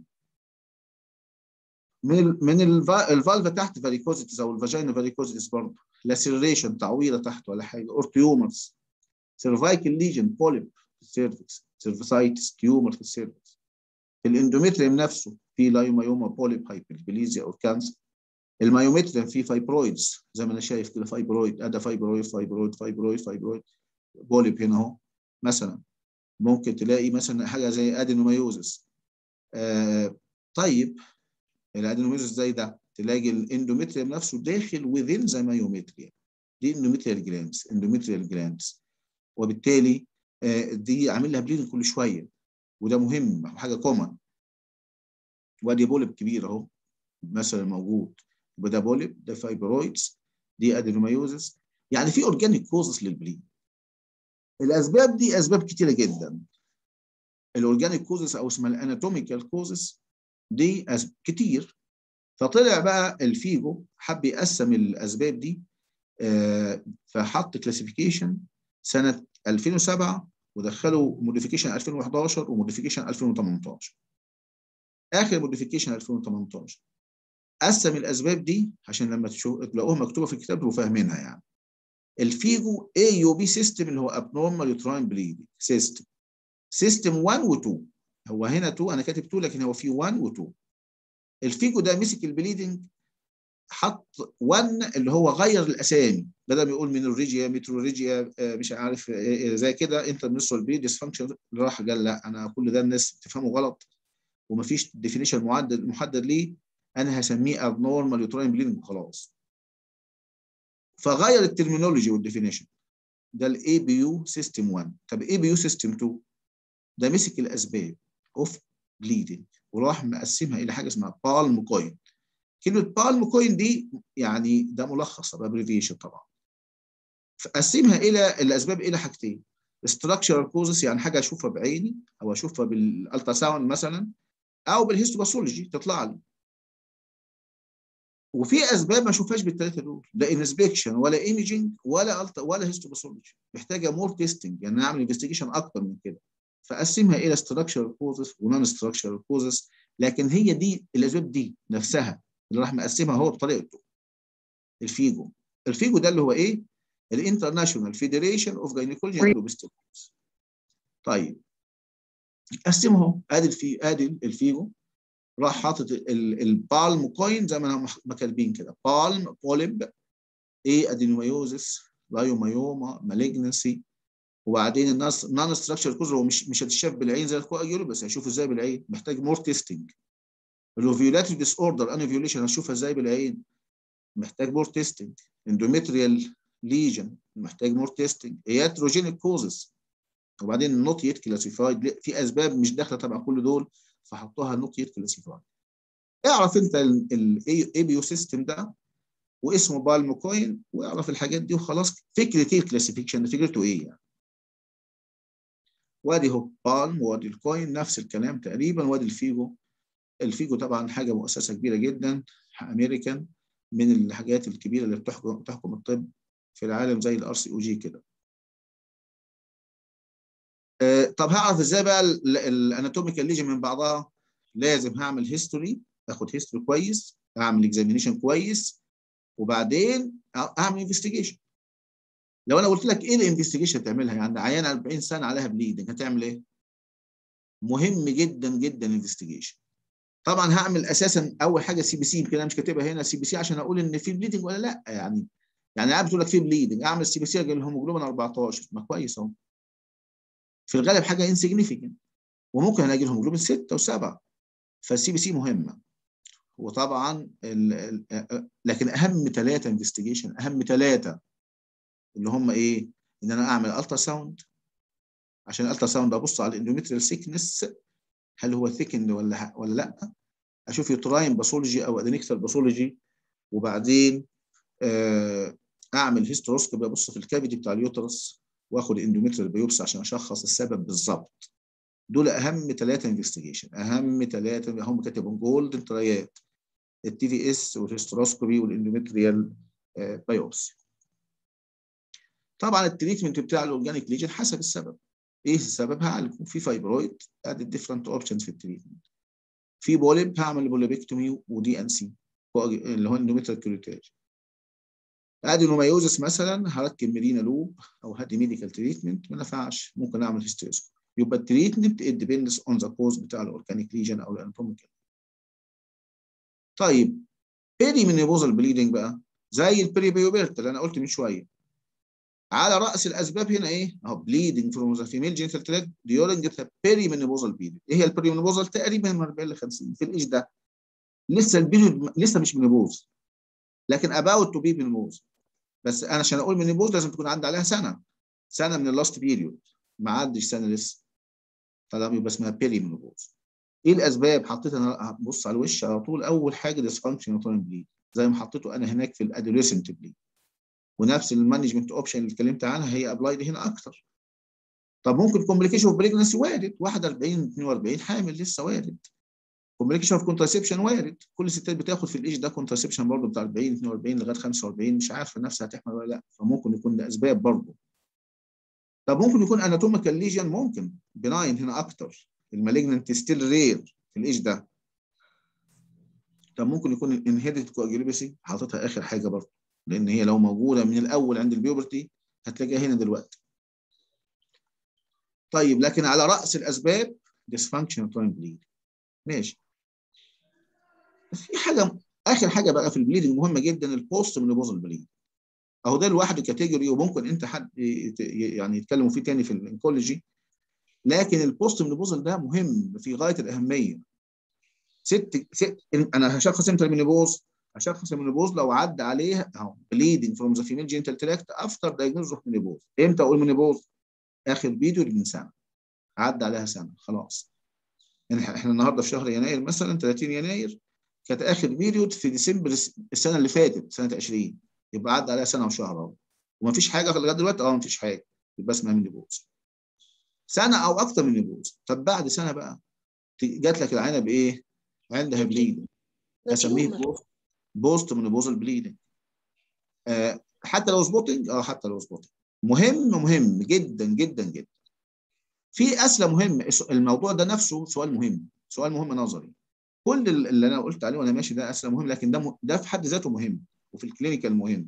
من من الفالفا تحت فاريكوزيتيز او الفاجينا فاريكوزيتيز برضه لاسيريشن تعويره تحت ولا حاجه اور تيومرز سيرفايكال ليجن بوليب في السيرفكس سيرفيسايتس تيومر في السيرفكس الاندوميتريوم نفسه في لايومايوما بوليب هايبربليزيا او كانسر المايومتريوم فيه فايبرويدز زي ما انا شايف كده فايبرويد ادى فايبرويد فايبرويد فايبرويد فايبرويد بوليب هنا اهو مثلا ممكن تلاقي مثلا حاجه زي ادينومايوزس آه طيب الادينومايوزس زي ده تلاقي الاندوميتريوم نفسه داخل وذين زي مايومتريوم دي اندوميتريال جلاندز اندوميتريال جلاندز وبالتالي آه دي عامل لها بليدنج كل شويه وده مهم حاجه كومن وادي بولب كبير اهو مثلا موجود يبقى ده بوليب ده فايبرويدز دي ادينومايوزس يعني في اورجانيك كوزز للبليد الاسباب دي اسباب كتيره جدا الاورجانيك كوزز او اسمها الاناتوميكال كوزز دي أسباب كتير فطلع بقى الفيجو حب يقسم الاسباب دي آه فحط كلاسيفيكيشن سنه 2007 ودخلوا موديفيكيشن 2011 وموديفيكيشن 2018 اخر موديفيكيشن 2018 قسم الاسباب دي عشان لما تلاقوها مكتوبه في الكتاب تبقوا فاهمينها يعني الفيجو اي يو بي سيستم اللي هو ابنورمال يوتراين بليدنج سيستم سيستم 1 و2 هو هنا 2 انا كاتب 2 لكن هو في 1 و2 الفيجو ده مسك البليدنج حط 1 اللي هو غير الاسامي بدل ما يقول مينوريجيا متروريجيا مش عارف زي كده انترنسول بي ديسفانكشن راح قال لا انا كل ده الناس بتفهمه غلط ومفيش ديفينيشن محدد محدد ليه انا هسميه abnormal uterine bleeding وخلاص فغير الترمينولوجي والديفينيشن ده الاي بي يو سيستم 1 طب اي بي يو سيستم 2 ده مسك الاسباب اوف بليدنج وراح مقسمها الى حاجه اسمها بالم كوين كلمه بالم كوين دي يعني ده ملخص ابريفيشن طبعا فقسمها الى الاسباب الى حاجتين structural causes يعني حاجه اشوفها بعيني او اشوفها بالالترا ساوند مثلا او بالهيستوباثولوجي تطلع لي وفي اسباب ما اشوفهاش بالثلاثه دول لا انسبكشن ولا ايميجنج ولا الت ولا هيستوباثولوجي محتاجه مور تيستنج يعني نعمل انفستيجيشن اكتر من كده فقسمها الى ستراكشرال كوزز ونون ستراكشرال كوزز لكن هي دي الاسباب دي نفسها اللي راح مقسمها هو بطريقته الفيجو الفيجو ده اللي هو ايه الانترناشونال فيدريشن اوف جاينيكولوجي اند اوبستيكولوجي طيب قسمهم ادي الفي ادي الفيجو راح حاطط البالم كوين زي ما هم كاتبين كده بالم بوليب ايه ادينومايوزس لايومايوما مالجنسي وبعدين الناس نون ستراكشر كوز هو مش مش هتشاف بالعين زي الكواجيولو بس هشوفه ازاي بالعين محتاج مور تيستنج الاوفيولاتيف ديس اوردر ان اوفيوليشن هشوفها ازاي بالعين محتاج مور تيستنج اندوميتريال ليجن محتاج مور تيستنج اياتروجينيك كوزز وبعدين النوت يت كلاسيفايد في اسباب مش داخله تبع كل دول فحطوها نوت يت كلاسيفايد اعرف انت الاي بي يو سيستم ده واسمه بالم كوين واعرف الحاجات دي وخلاص فكره ايه الكلاسيفيكشن فكرته ايه يعني وادي هو بالم وادي الكوين نفس الكلام تقريبا وادي الفيجو الفيجو طبعا حاجه مؤسسه كبيره جدا امريكان من الحاجات الكبيره اللي بتحكم بتحكم الطب في العالم زي الار سي او جي كده آه طب هعرف ازاي بقى الاناتوميكال ليجن من بعضها لازم هعمل هيستوري اخد هيستوري كويس اعمل اكزامينيشن كويس وبعدين اعمل انفستيجيشن لو انا قلت لك ايه الانفستيجيشن تعملها يعني عيان 40 سنه عليها بليدنج هتعمل ايه مهم جدا جدا انفستيجيشن طبعا هعمل اساسا اول حاجه سي بي سي يمكن انا مش كاتبها هنا سي بي سي عشان اقول ان في بليدنج ولا لا يعني يعني عارف بتقول لك في بليدنج اعمل سي بي سي الهيموجلوبين 14 ما كويس اهو في الغالب حاجه انسيجنيفيكانت وممكن الاقي الهيموجلوبين 6 و7 فالسي بي سي مهمه وطبعا ال ال لكن اهم ثلاثه انفستيجيشن اهم ثلاثه اللي هم ايه؟ ان انا اعمل الترا ساوند عشان الالترا ساوند ابص على الاندوميتريال سيكنس هل هو ثيكند ولا ولا لا اشوف يوتراين باثولوجي او ادينكتال باثولوجي وبعدين اعمل هيستروسكوبي ابص في الكافيتي بتاع اليوترس واخد اندوميتريال بيوبسي عشان اشخص السبب بالظبط دول اهم ثلاثه انفستيجيشن اهم ثلاثه هم كاتبهم جولدن ترايات التي في اس والهيستروسكوبي والاندوميتريال بايوبسي طبعا التريتمنت بتاع الاورجانيك ليجن حسب السبب ايه السبب هعالجه في فايبرويد ادي ديفرنت اوبشنز في التريتمنت في بوليب هعمل بوليبكتومي ودي ان سي اللي هو اندوميتريال كيوريتاج ادينومايوزس مثلا هركب ميرينا لوب او هدي ميديكال تريتمنت ما نفعش ممكن اعمل هيستيوسكوب يبقى التريتمنت ديبندس اون ذا كوز بتاع الاورجانيك ليجن او الاناتوميكال طيب بيري منيبوزال بليدنج بقى زي البيري بيوبرت اللي انا قلت من شويه على راس الاسباب هنا ايه؟ اهو بليدنج فروم ذا فيميل جينيتال تراك ديورنج ذا بيري منيبوزال بليدنج ايه هي البيري منيبوزال تقريبا من 40 ل 50 في الايج ده لسه البيريود لسه مش منيبوز لكن اباوت تو بي منيبوز بس انا عشان اقول منيبوز لازم تكون عدى عليها سنه سنه من اللاست بيريود ما عدش سنه لسه فده يبقى اسمها بيري منيبوز ايه الاسباب حطيت انا بص على الوش على طول اول حاجه ديسفانكشن بليد زي ما حطيته انا هناك في الادوليسنت بليد ونفس المانجمنت اوبشن اللي اتكلمت عنها هي ابلايد هنا اكتر طب ممكن كومبليكيشن اوف بريجنسي وارد 41 42 حامل لسه وارد كومبليكيشن اوف كونترسبشن وارد كل الستات بتاخد في الايج ده كونترسبشن برضه بتاع 40 42 لغايه 45 مش عارفه نفسها هتحمل ولا لا فممكن يكون ده اسباب برضه طب ممكن يكون اناتوميكال ليجن ممكن بناين هنا اكتر المالجننت ستيل رير في الايج ده طب ممكن يكون الانهيرتد كواجيلوباسي حاططها اخر حاجه برضه لان هي لو موجوده من الاول عند البيوبرتي هتلاقيها هنا دلوقتي طيب لكن على راس الاسباب dysfunctional time bleed ماشي في حاجه اخر حاجه بقى في البليدنج مهمه جدا البوست منوبوزال بليد اهو ده لوحده كاتيجوري وممكن انت حد يعني يتكلموا فيه تاني في الانكولوجي لكن البوست منوبوزال ده مهم في غايه الاهميه ست, ست انا هشخص امتى المينيبوز هشخص المينيبوز لو عدى عليه اهو بليدنج فروم ذا فيميل جينيتال تراكت افتر دايجنوز اوف مينيبوز امتى اقول مينيبوز اخر فيديو من سنه عدى عليها سنه خلاص يعني احنا النهارده في شهر يناير مثلا 30 يناير كانت اخر فيديو في ديسمبر السنه اللي فاتت سنه 20 يبقى عدى عليها سنه وشهر اهو ومفيش حاجه لغايه دلوقتي اه مفيش حاجه يبقى اسمها مينيبوز سنه او اكتر من مينيبوز طب بعد سنه بقى جات لك العينه بايه؟ عندها بليدنج اسميه بوست بوست مينيبوزال بليدنج آه حتى لو سبوتنج اه حتى لو سبوتنج مهم مهم جدا جدا جدا في اسئله مهمه الموضوع ده نفسه سؤال مهم سؤال مهم نظري كل اللي انا قلت عليه وانا ماشي ده اسئله مهم لكن ده ده في حد ذاته مهم وفي الكلينيكال مهم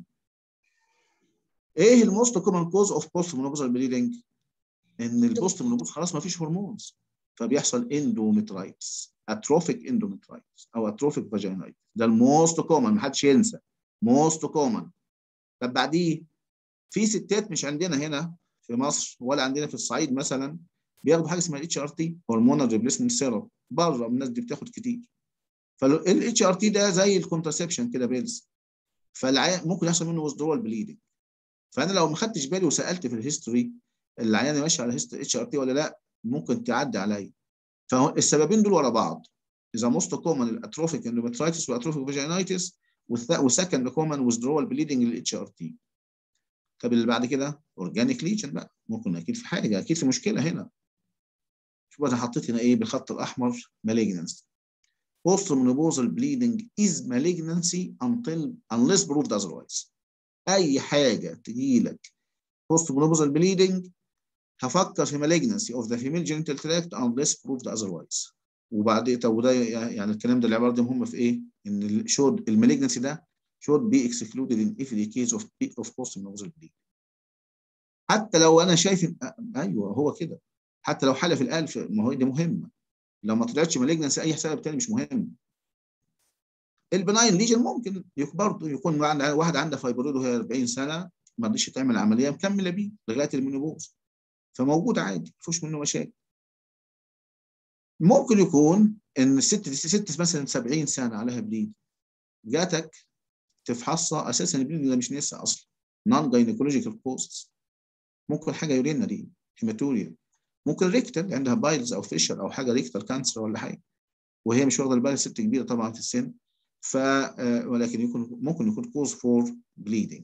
ايه الموست كومن كوز اوف بوست مونوبوزال بليدنج ان البوست مونوبوز خلاص ما فيش هرمونز فبيحصل اندومترايتس اتروفيك اندومترايتس او اتروفيك فاجينايتس ده الموست كومن ما حدش ينسى موست كومن طب بعديه في ستات مش عندنا هنا في مصر ولا عندنا في الصعيد مثلا بياخدوا حاجه اسمها الاتش ار تي هرمونال ريبليسمنت سيرم بره الناس دي بتاخد كتير فالاتش ار تي ده زي الكونترسبشن كده بيلز فالعيان ممكن يحصل منه وذرول بليدنج فانا لو ما خدتش بالي وسالت في الهيستوري العيان ماشي على اتش ار تي ولا لا ممكن تعدي عليا فالسببين دول ورا بعض اذا موست كومن الاتروفيك اندومترايتس واتروفيك فاجينايتس وسكند كومن وذرول بليدنج للاتش ار تي طب اللي بعد كده اورجانيك ليجن بقى ممكن اكيد في حاجه اكيد في مشكله هنا شوف انا حطيت هنا ايه بالخط الاحمر malignancy post menopausal bleeding is malignancy until unless proved otherwise اي حاجه تجي لك post menopausal bleeding هفكر في malignancy of the female genital tract unless proved otherwise وبعد طب وده يعني الكلام ده العباره دي مهمه في ايه؟ ان شود المالجنسي ده should be excluded in every case of of post menopausal bleeding حتى لو انا شايف ايوه هو كده حتى لو حاله في القلب ما هو دي مهمه لو ما طلعتش مالجنسي اي سبب تاني مش مهم البناين ليجن ممكن برضه يكون واحد عنده فايبرويد وهي 40 سنه ما رضيش تعمل عمليه مكمله بيه لغايه المينوبوز فموجود عادي ما فيهوش منه مشاكل ممكن يكون ان الست ست مثلا 70 سنه عليها بليد جاتك تفحصها اساسا البليد ده مش نسا اصلا نون جاينيكولوجيكال كوستس ممكن حاجه يورينري هيماتوريا ممكن ريكتال عندها بايلز او فيشر او حاجه ريكتال كانسر ولا حاجه وهي مش واخده البال ست كبيره طبعا في السن ف ولكن يكون ممكن يكون cause for bleeding.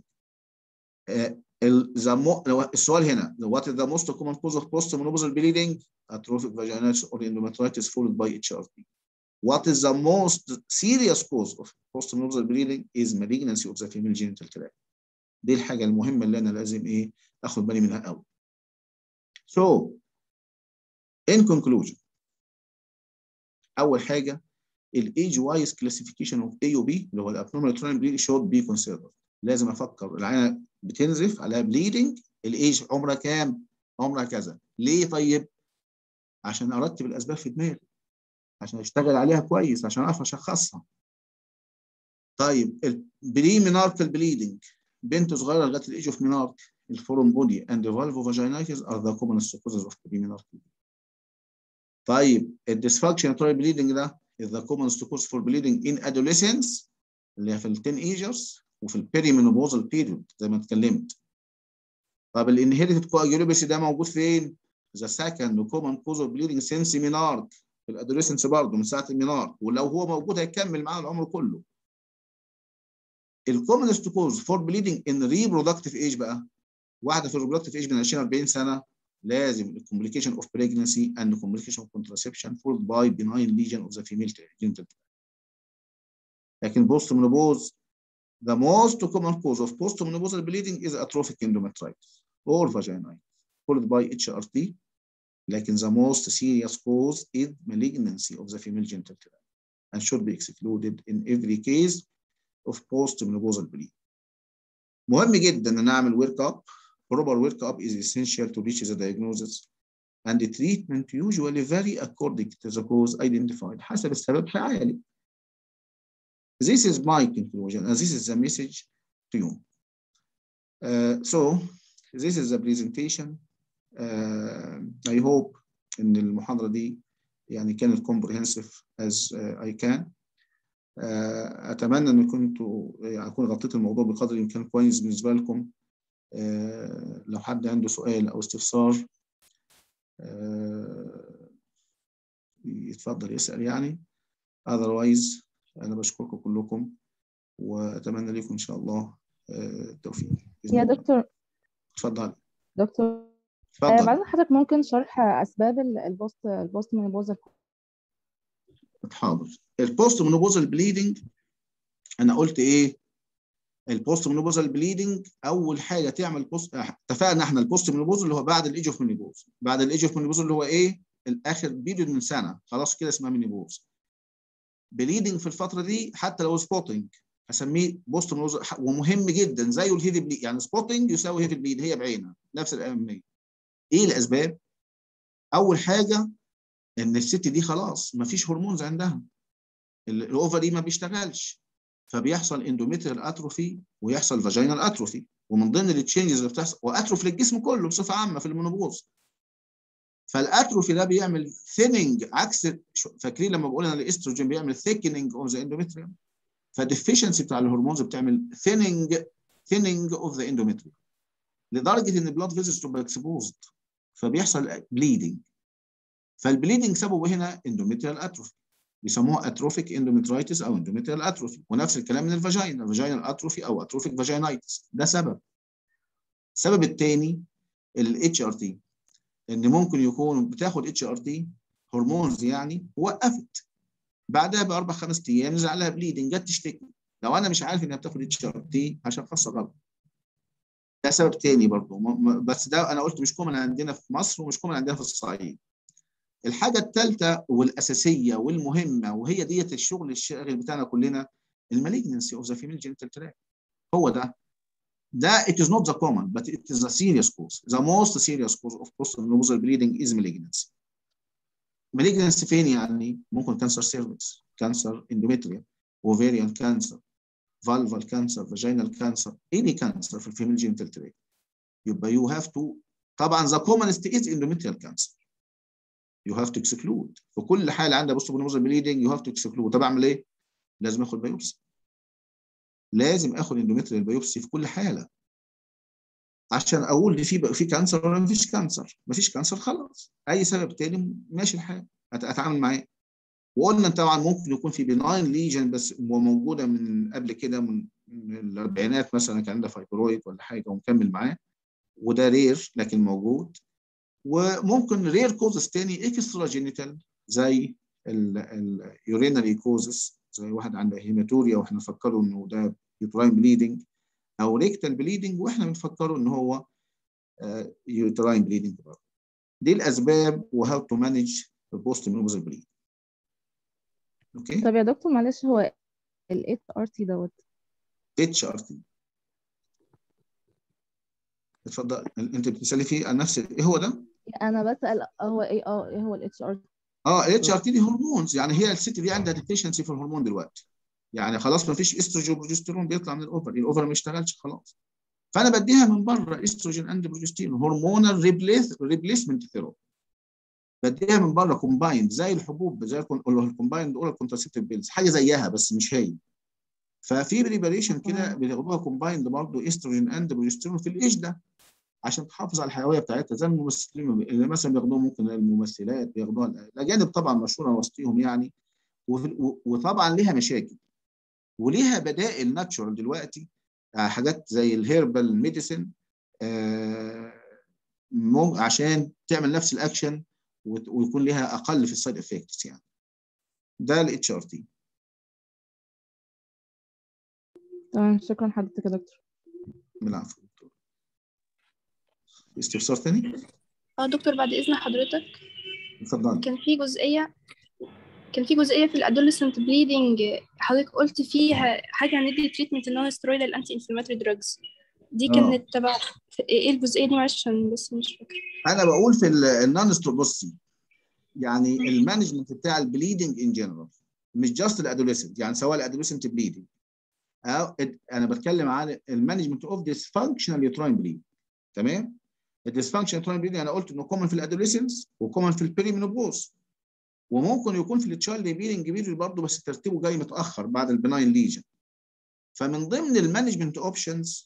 السؤال هنا what is the most common cause of postmenopausal bleeding? Atrophic vaginitis or endometritis followed by HRT. What is the most serious cause of postmenopausal bleeding is malignancy of the female genital tract. دي الحاجة المهمة اللي أنا لازم إيه آخد بالي منها قوي. So in conclusion أول حاجة الايج وايز كلاسيفيكيشن اوف اي او بي اللي هو الابنورمال تراين بليد شود بي كونسيدر لازم افكر العينه بتنزف عليها بليدنج الايج عمرها كام؟ عمرها كذا ليه طيب؟ عشان ارتب الاسباب في دماغي عشان اشتغل عليها كويس عشان اعرف اشخصها طيب البري ميناركال بليدنج بنت صغيره لغايه الايج اوف مينارك الفورم بودي اند فالفو فاجينايتس ار ذا كومن كوزز اوف بري ميناركال طيب الديسفانكشن تراي بليدنج ده is the common cause for bleeding in adolescence اللي هي في ال 10 ages وفي البيريمينوبوزال بيريود زي ما اتكلمت. طب الانهيرتد كواجولوباسي ده موجود فين؟ The second common cause of bleeding since menarche في الادوليسنس برضه من ساعه المينارك ولو هو موجود هيكمل معاه العمر كله. الكومنست كوز فور بليدنج ان ريبرودكتيف ايج بقى واحده في الريبرودكتيف ايج من 20 40 سنه لازم complication of pregnancy and complication of contraception followed by benign lesion of the female genital لكن post menopause the most common cause of post menopausal bleeding is atrophic endometritis or vaginitis followed by HRT لكن the most serious cause is malignancy of the female genital tract and should be excluded in every case of post menopausal bleeding مهم جدا ان نعمل ورك اب proper workup is essential to reach the diagnosis and the treatment usually vary according to the cause identified حسب السبب حالي. This is my conclusion and this is the message to you. Uh, so this is the presentation. Uh, I hope ان المحاضرة دي يعني كانت comprehensive as uh, I can. Uh, أتمنى إن كنتوا يعني أكون غطيت الموضوع بقدر الإمكان كويس بالنسبة لكم. آه لو حد عنده سؤال او استفسار آه يتفضل يسأل يعني otherwise أنا بشكركم كلكم وأتمنى لكم إن شاء الله آه التوفيق يا دكتور اتفضل دكتور اتفضل بعد حضرتك ممكن شرح أسباب البوست البوست مينوبوزال حاضر البوست مينوبوزال بليدنج أنا قلت إيه البوست مينوبوزال بليدنج اول حاجه تعمل بوست اتفقنا احنا البوست مينوبوز اللي هو بعد الايج اوف مينوبوز بعد الايج اوف مينوبوز اللي هو ايه الاخر بيريود من سنه خلاص كده اسمها مينوبوز بليدنج في الفتره دي حتى لو سبوتنج هسميه بوست مينوبوز ومهم جدا زيه الهيفي بليد يعني سبوتنج يساوي هيفي بليد هي بعينها نفس الاهميه ايه الاسباب اول حاجه ان الست دي خلاص ما فيش هرمونز عندها الاوفري ما بيشتغلش فبيحصل اندوميتريال اتروفي ويحصل فاجينال اتروفي ومن ضمن التشينجز اللي بتحصل واتروفي للجسم كله بصفه عامه في المينوبوز فالاتروفي ده بيعمل ثيننج عكس فاكرين لما بقول انا الاستروجين بيعمل ثيكننج اوف ذا اندوميتريوم فالديفيشنسي بتاع الهرمونز بتعمل ثيننج ثيننج اوف ذا اندوميتريوم لدرجه ان البلاد فيزلز تبقى اكسبوزد فبيحصل بليدنج فالبليدنج سببه هنا اندوميتريال اتروفي بيسموها اتروفيك اندوميترايتس او اندوميتريال اتروفي ونفس الكلام من الفاجينا الفاجينال اتروفي او اتروفيك فاجينايتس ده سبب السبب الثاني الاتش ار تي ان ممكن يكون بتاخد اتش ار تي هرمونز يعني وقفت بعدها باربع خمس ايام نزل عليها بليدنج جت تشتكي لو انا مش عارف انها بتاخد اتش ار تي هشخصها غلط ده سبب تاني برضه بس ده انا قلت مش كومن عندنا في مصر ومش كومن عندنا في الصعيد الحاجه الثالثه والاساسيه والمهمه وهي ديت الشغل الشاغل بتاعنا كلنا المالجنسي اوف ذا فيميل جينيتال تراك هو ده ده it is not the common but it is a serious cause the most serious cause of post-menopausal bleeding is malignancy malignancy فين يعني ممكن كانسر سيرفكس كانسر اندوميتريا ovarian cancer vulval cancer vaginal cancer any cancer في الفيميل جينيتال تراك يبقى you have to طبعا the commonest is endometrial cancer you have to exclude في كل حاله عندها بوست مينوبوزال بليدنج you have to exclude طب اعمل ايه؟ لازم اخد بايوبسي لازم اخد اندوميتريال بايوبسي في كل حاله عشان اقول دي في في كانسر ولا مفيش كانسر مفيش كانسر خلاص اي سبب تاني ماشي الحال اتعامل معاه وقلنا طبعا ممكن يكون في بناين ليجن بس موجوده من قبل كده من الاربعينات مثلا كان عندها فايبرويد ولا حاجه ومكمل معاه وده رير لكن موجود وممكن رير كوزس تاني اكسترا جينيتال زي اليورينري كوزس زي واحد عنده هيماتوريا واحنا نفكره انه ده يوتراين بليدنج او ريكتال بليدنج واحنا بنفكره ان هو يوتراين بليدنج برضه دي الاسباب وهاو تو مانج البوست مينوبوزال بليد اوكي طب يا دكتور معلش هو ال اتش ار تي دوت اتش ار تي اتفضل انت بتسالي فيه عن نفس ايه هو ده؟ انا بسأل هو ايه اه ايه هو ال اتش ار اه الاتش ار تي دي هرمونز يعني هي الست دي عندها ديفيشنسي في الهرمون دلوقتي يعني خلاص ما فيش استروجين وبروجستيرون بيطلع من الاوفر الاوفر ما اشتغلش خلاص فانا بديها من بره استروجين اند بروجستيرون هرمونال ريبليس ريبليسمنت ثيرابي بديها من بره كومبايند زي الحبوب زي الكومبايند اورال كونتراسيبتيف بيلز حاجه زيها بس مش هي ففي بريباريشن كده بياخدوها كومبايند برضه استروجين اند بروجستيرون في الايش ده عشان تحافظ على الحيويه بتاعتها زي الممثلين اللي مثلا بياخدوها ممكن الممثلات بياخدوها الاجانب طبعا مشهوره وسطيهم يعني وطبعا ليها مشاكل وليها بدائل ناتشورال دلوقتي حاجات زي الهيربال ميديسن عشان تعمل نفس الاكشن ويكون لها اقل في السايد افكتس يعني ده الاتش ار تي تمام شكرا حضرتك يا دكتور بالعفو دكتور استفسار تاني؟ اه دكتور بعد اذن حضرتك اتفضل كان في جزئيه كان في جزئيه في الادوليسنت بليدنج حضرتك قلت فيها حاجه هندي تريتمنت النون سترويدال انتي انفلاماتوري دراجز دي كانت تبع ايه الجزئيه دي معلش عشان بس مش فاكره انا بقول في النون سترويد بصي يعني المانجمنت بتاع البليدنج ان جنرال مش جاست الادوليسنت يعني سواء الادوليسنت بليدنج او انا بتكلم عن المانجمنت اوف ديسفانكشنال يوتراين بليد تمام الديسفانكشنال يوتراين بليد انا قلت انه كومن في الادوليسنس وكومن في البيريمينوبوز وممكن يكون في التشايلد بيرنج بيريود برضه بس ترتيبه جاي متاخر بعد البناين ليجن فمن ضمن المانجمنت اوبشنز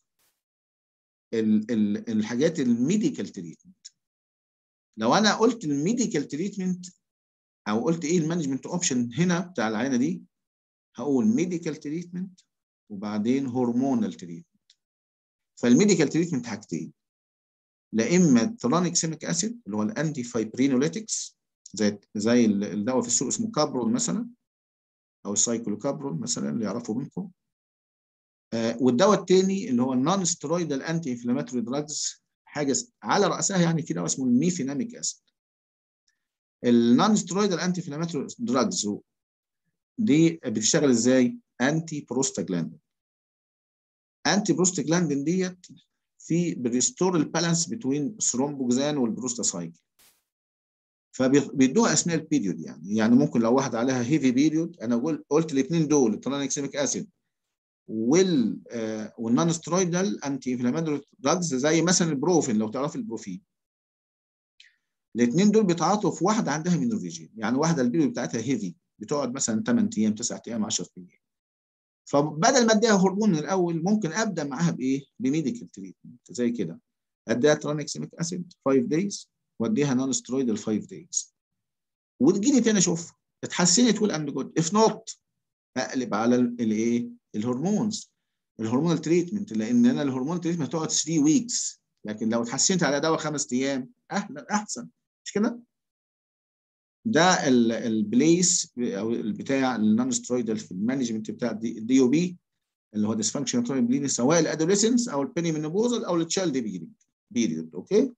الحاجات الميديكال تريتمنت لو انا قلت الميديكال تريتمنت او قلت ايه المانجمنت اوبشن هنا بتاع العينه دي هقول ميديكال تريتمنت وبعدين هرمونال تريتمنت فالميديكال تريتمنت حاجتين لا اما ترانيك سيميك اسيد اللي هو الانتي فايبرينوليتكس زي زي الدواء في السوق اسمه كابرول مثلا او السايكلوكابرول مثلا اللي يعرفوا منكم آه والدواء الثاني اللي هو النون سترويدال انتي انفلاماتوري دراجز حاجه على راسها يعني في دواء اسمه الميفيناميك اسيد النون سترويدال انتي انفلاماتوري دراجز دي بتشتغل ازاي؟ انتي بروستاجلاندين انتي بروستاجلاندين ديت في بريستور البالانس بين ثرومبوكسان والبروستاسايكل فبيدوها اثناء البيريود يعني يعني ممكن لو واحد عليها هيفي بيريود انا قلت قلت الاثنين دول الترانكسيميك اسيد وال آه والنون سترويدال انتي انفلاماتوري دراجز زي مثلا البروفين لو تعرف البروفين الاثنين دول بيتعاطوا في واحده عندها مينوريجين يعني واحده البيريود بتاعتها هيفي بتقعد مثلا 8 ايام 9 ايام 10 ايام فبدل ما اديها هرمون من الاول ممكن ابدا معاها بايه؟ بميديكال تريتمنت زي كده اديها ترانكسيميك اسيد 5 دايز واديها نون سترويدال 5 دايز وتجيلي تاني اشوف اتحسنت ويل اند جود اف نوت اقلب على الايه؟ الهرمونز الهرمونال تريتمنت لان انا الهرمونال تريتمنت هتقعد 3 ويكس لكن لو اتحسنت على دواء خمس ايام اهلا احسن مش كده؟ ده البليس او بتاع النون سترويدال في المانجمنت بتاع الدي او بي اللي هو ديسفانكشن بليدنج سواء الادوليسنس او البيريمينوبوزال او التشايلد بيريد بيريد اوكي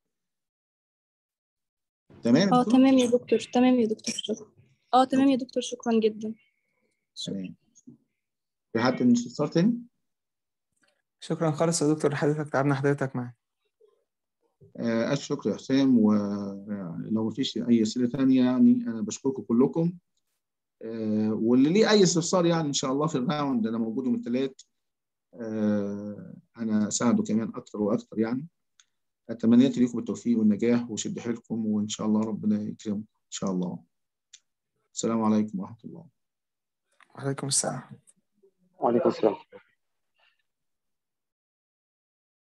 تمام اه تمام يا دكتور تمام يا دكتور شكرا اه تمام يا دكتور شكرا جدا تمام في حد من استفسار تاني؟ شكرا خالص يا دكتور لحضرتك تعبنا حضرتك معانا ألف شكر يا حسام ولو ما فيش أي أسئلة ثانية يعني أنا بشكركم كلكم واللي ليه أي استفسار يعني إن شاء الله في الراوند أنا موجود يوم الثلاث أنا أساعده كمان أكثر وأكثر يعني أتمنى لكم التوفيق والنجاح وشد حيلكم وإن شاء الله ربنا يكرمكم إن شاء الله السلام عليكم ورحمة الله وعليكم السلام وعليكم السلام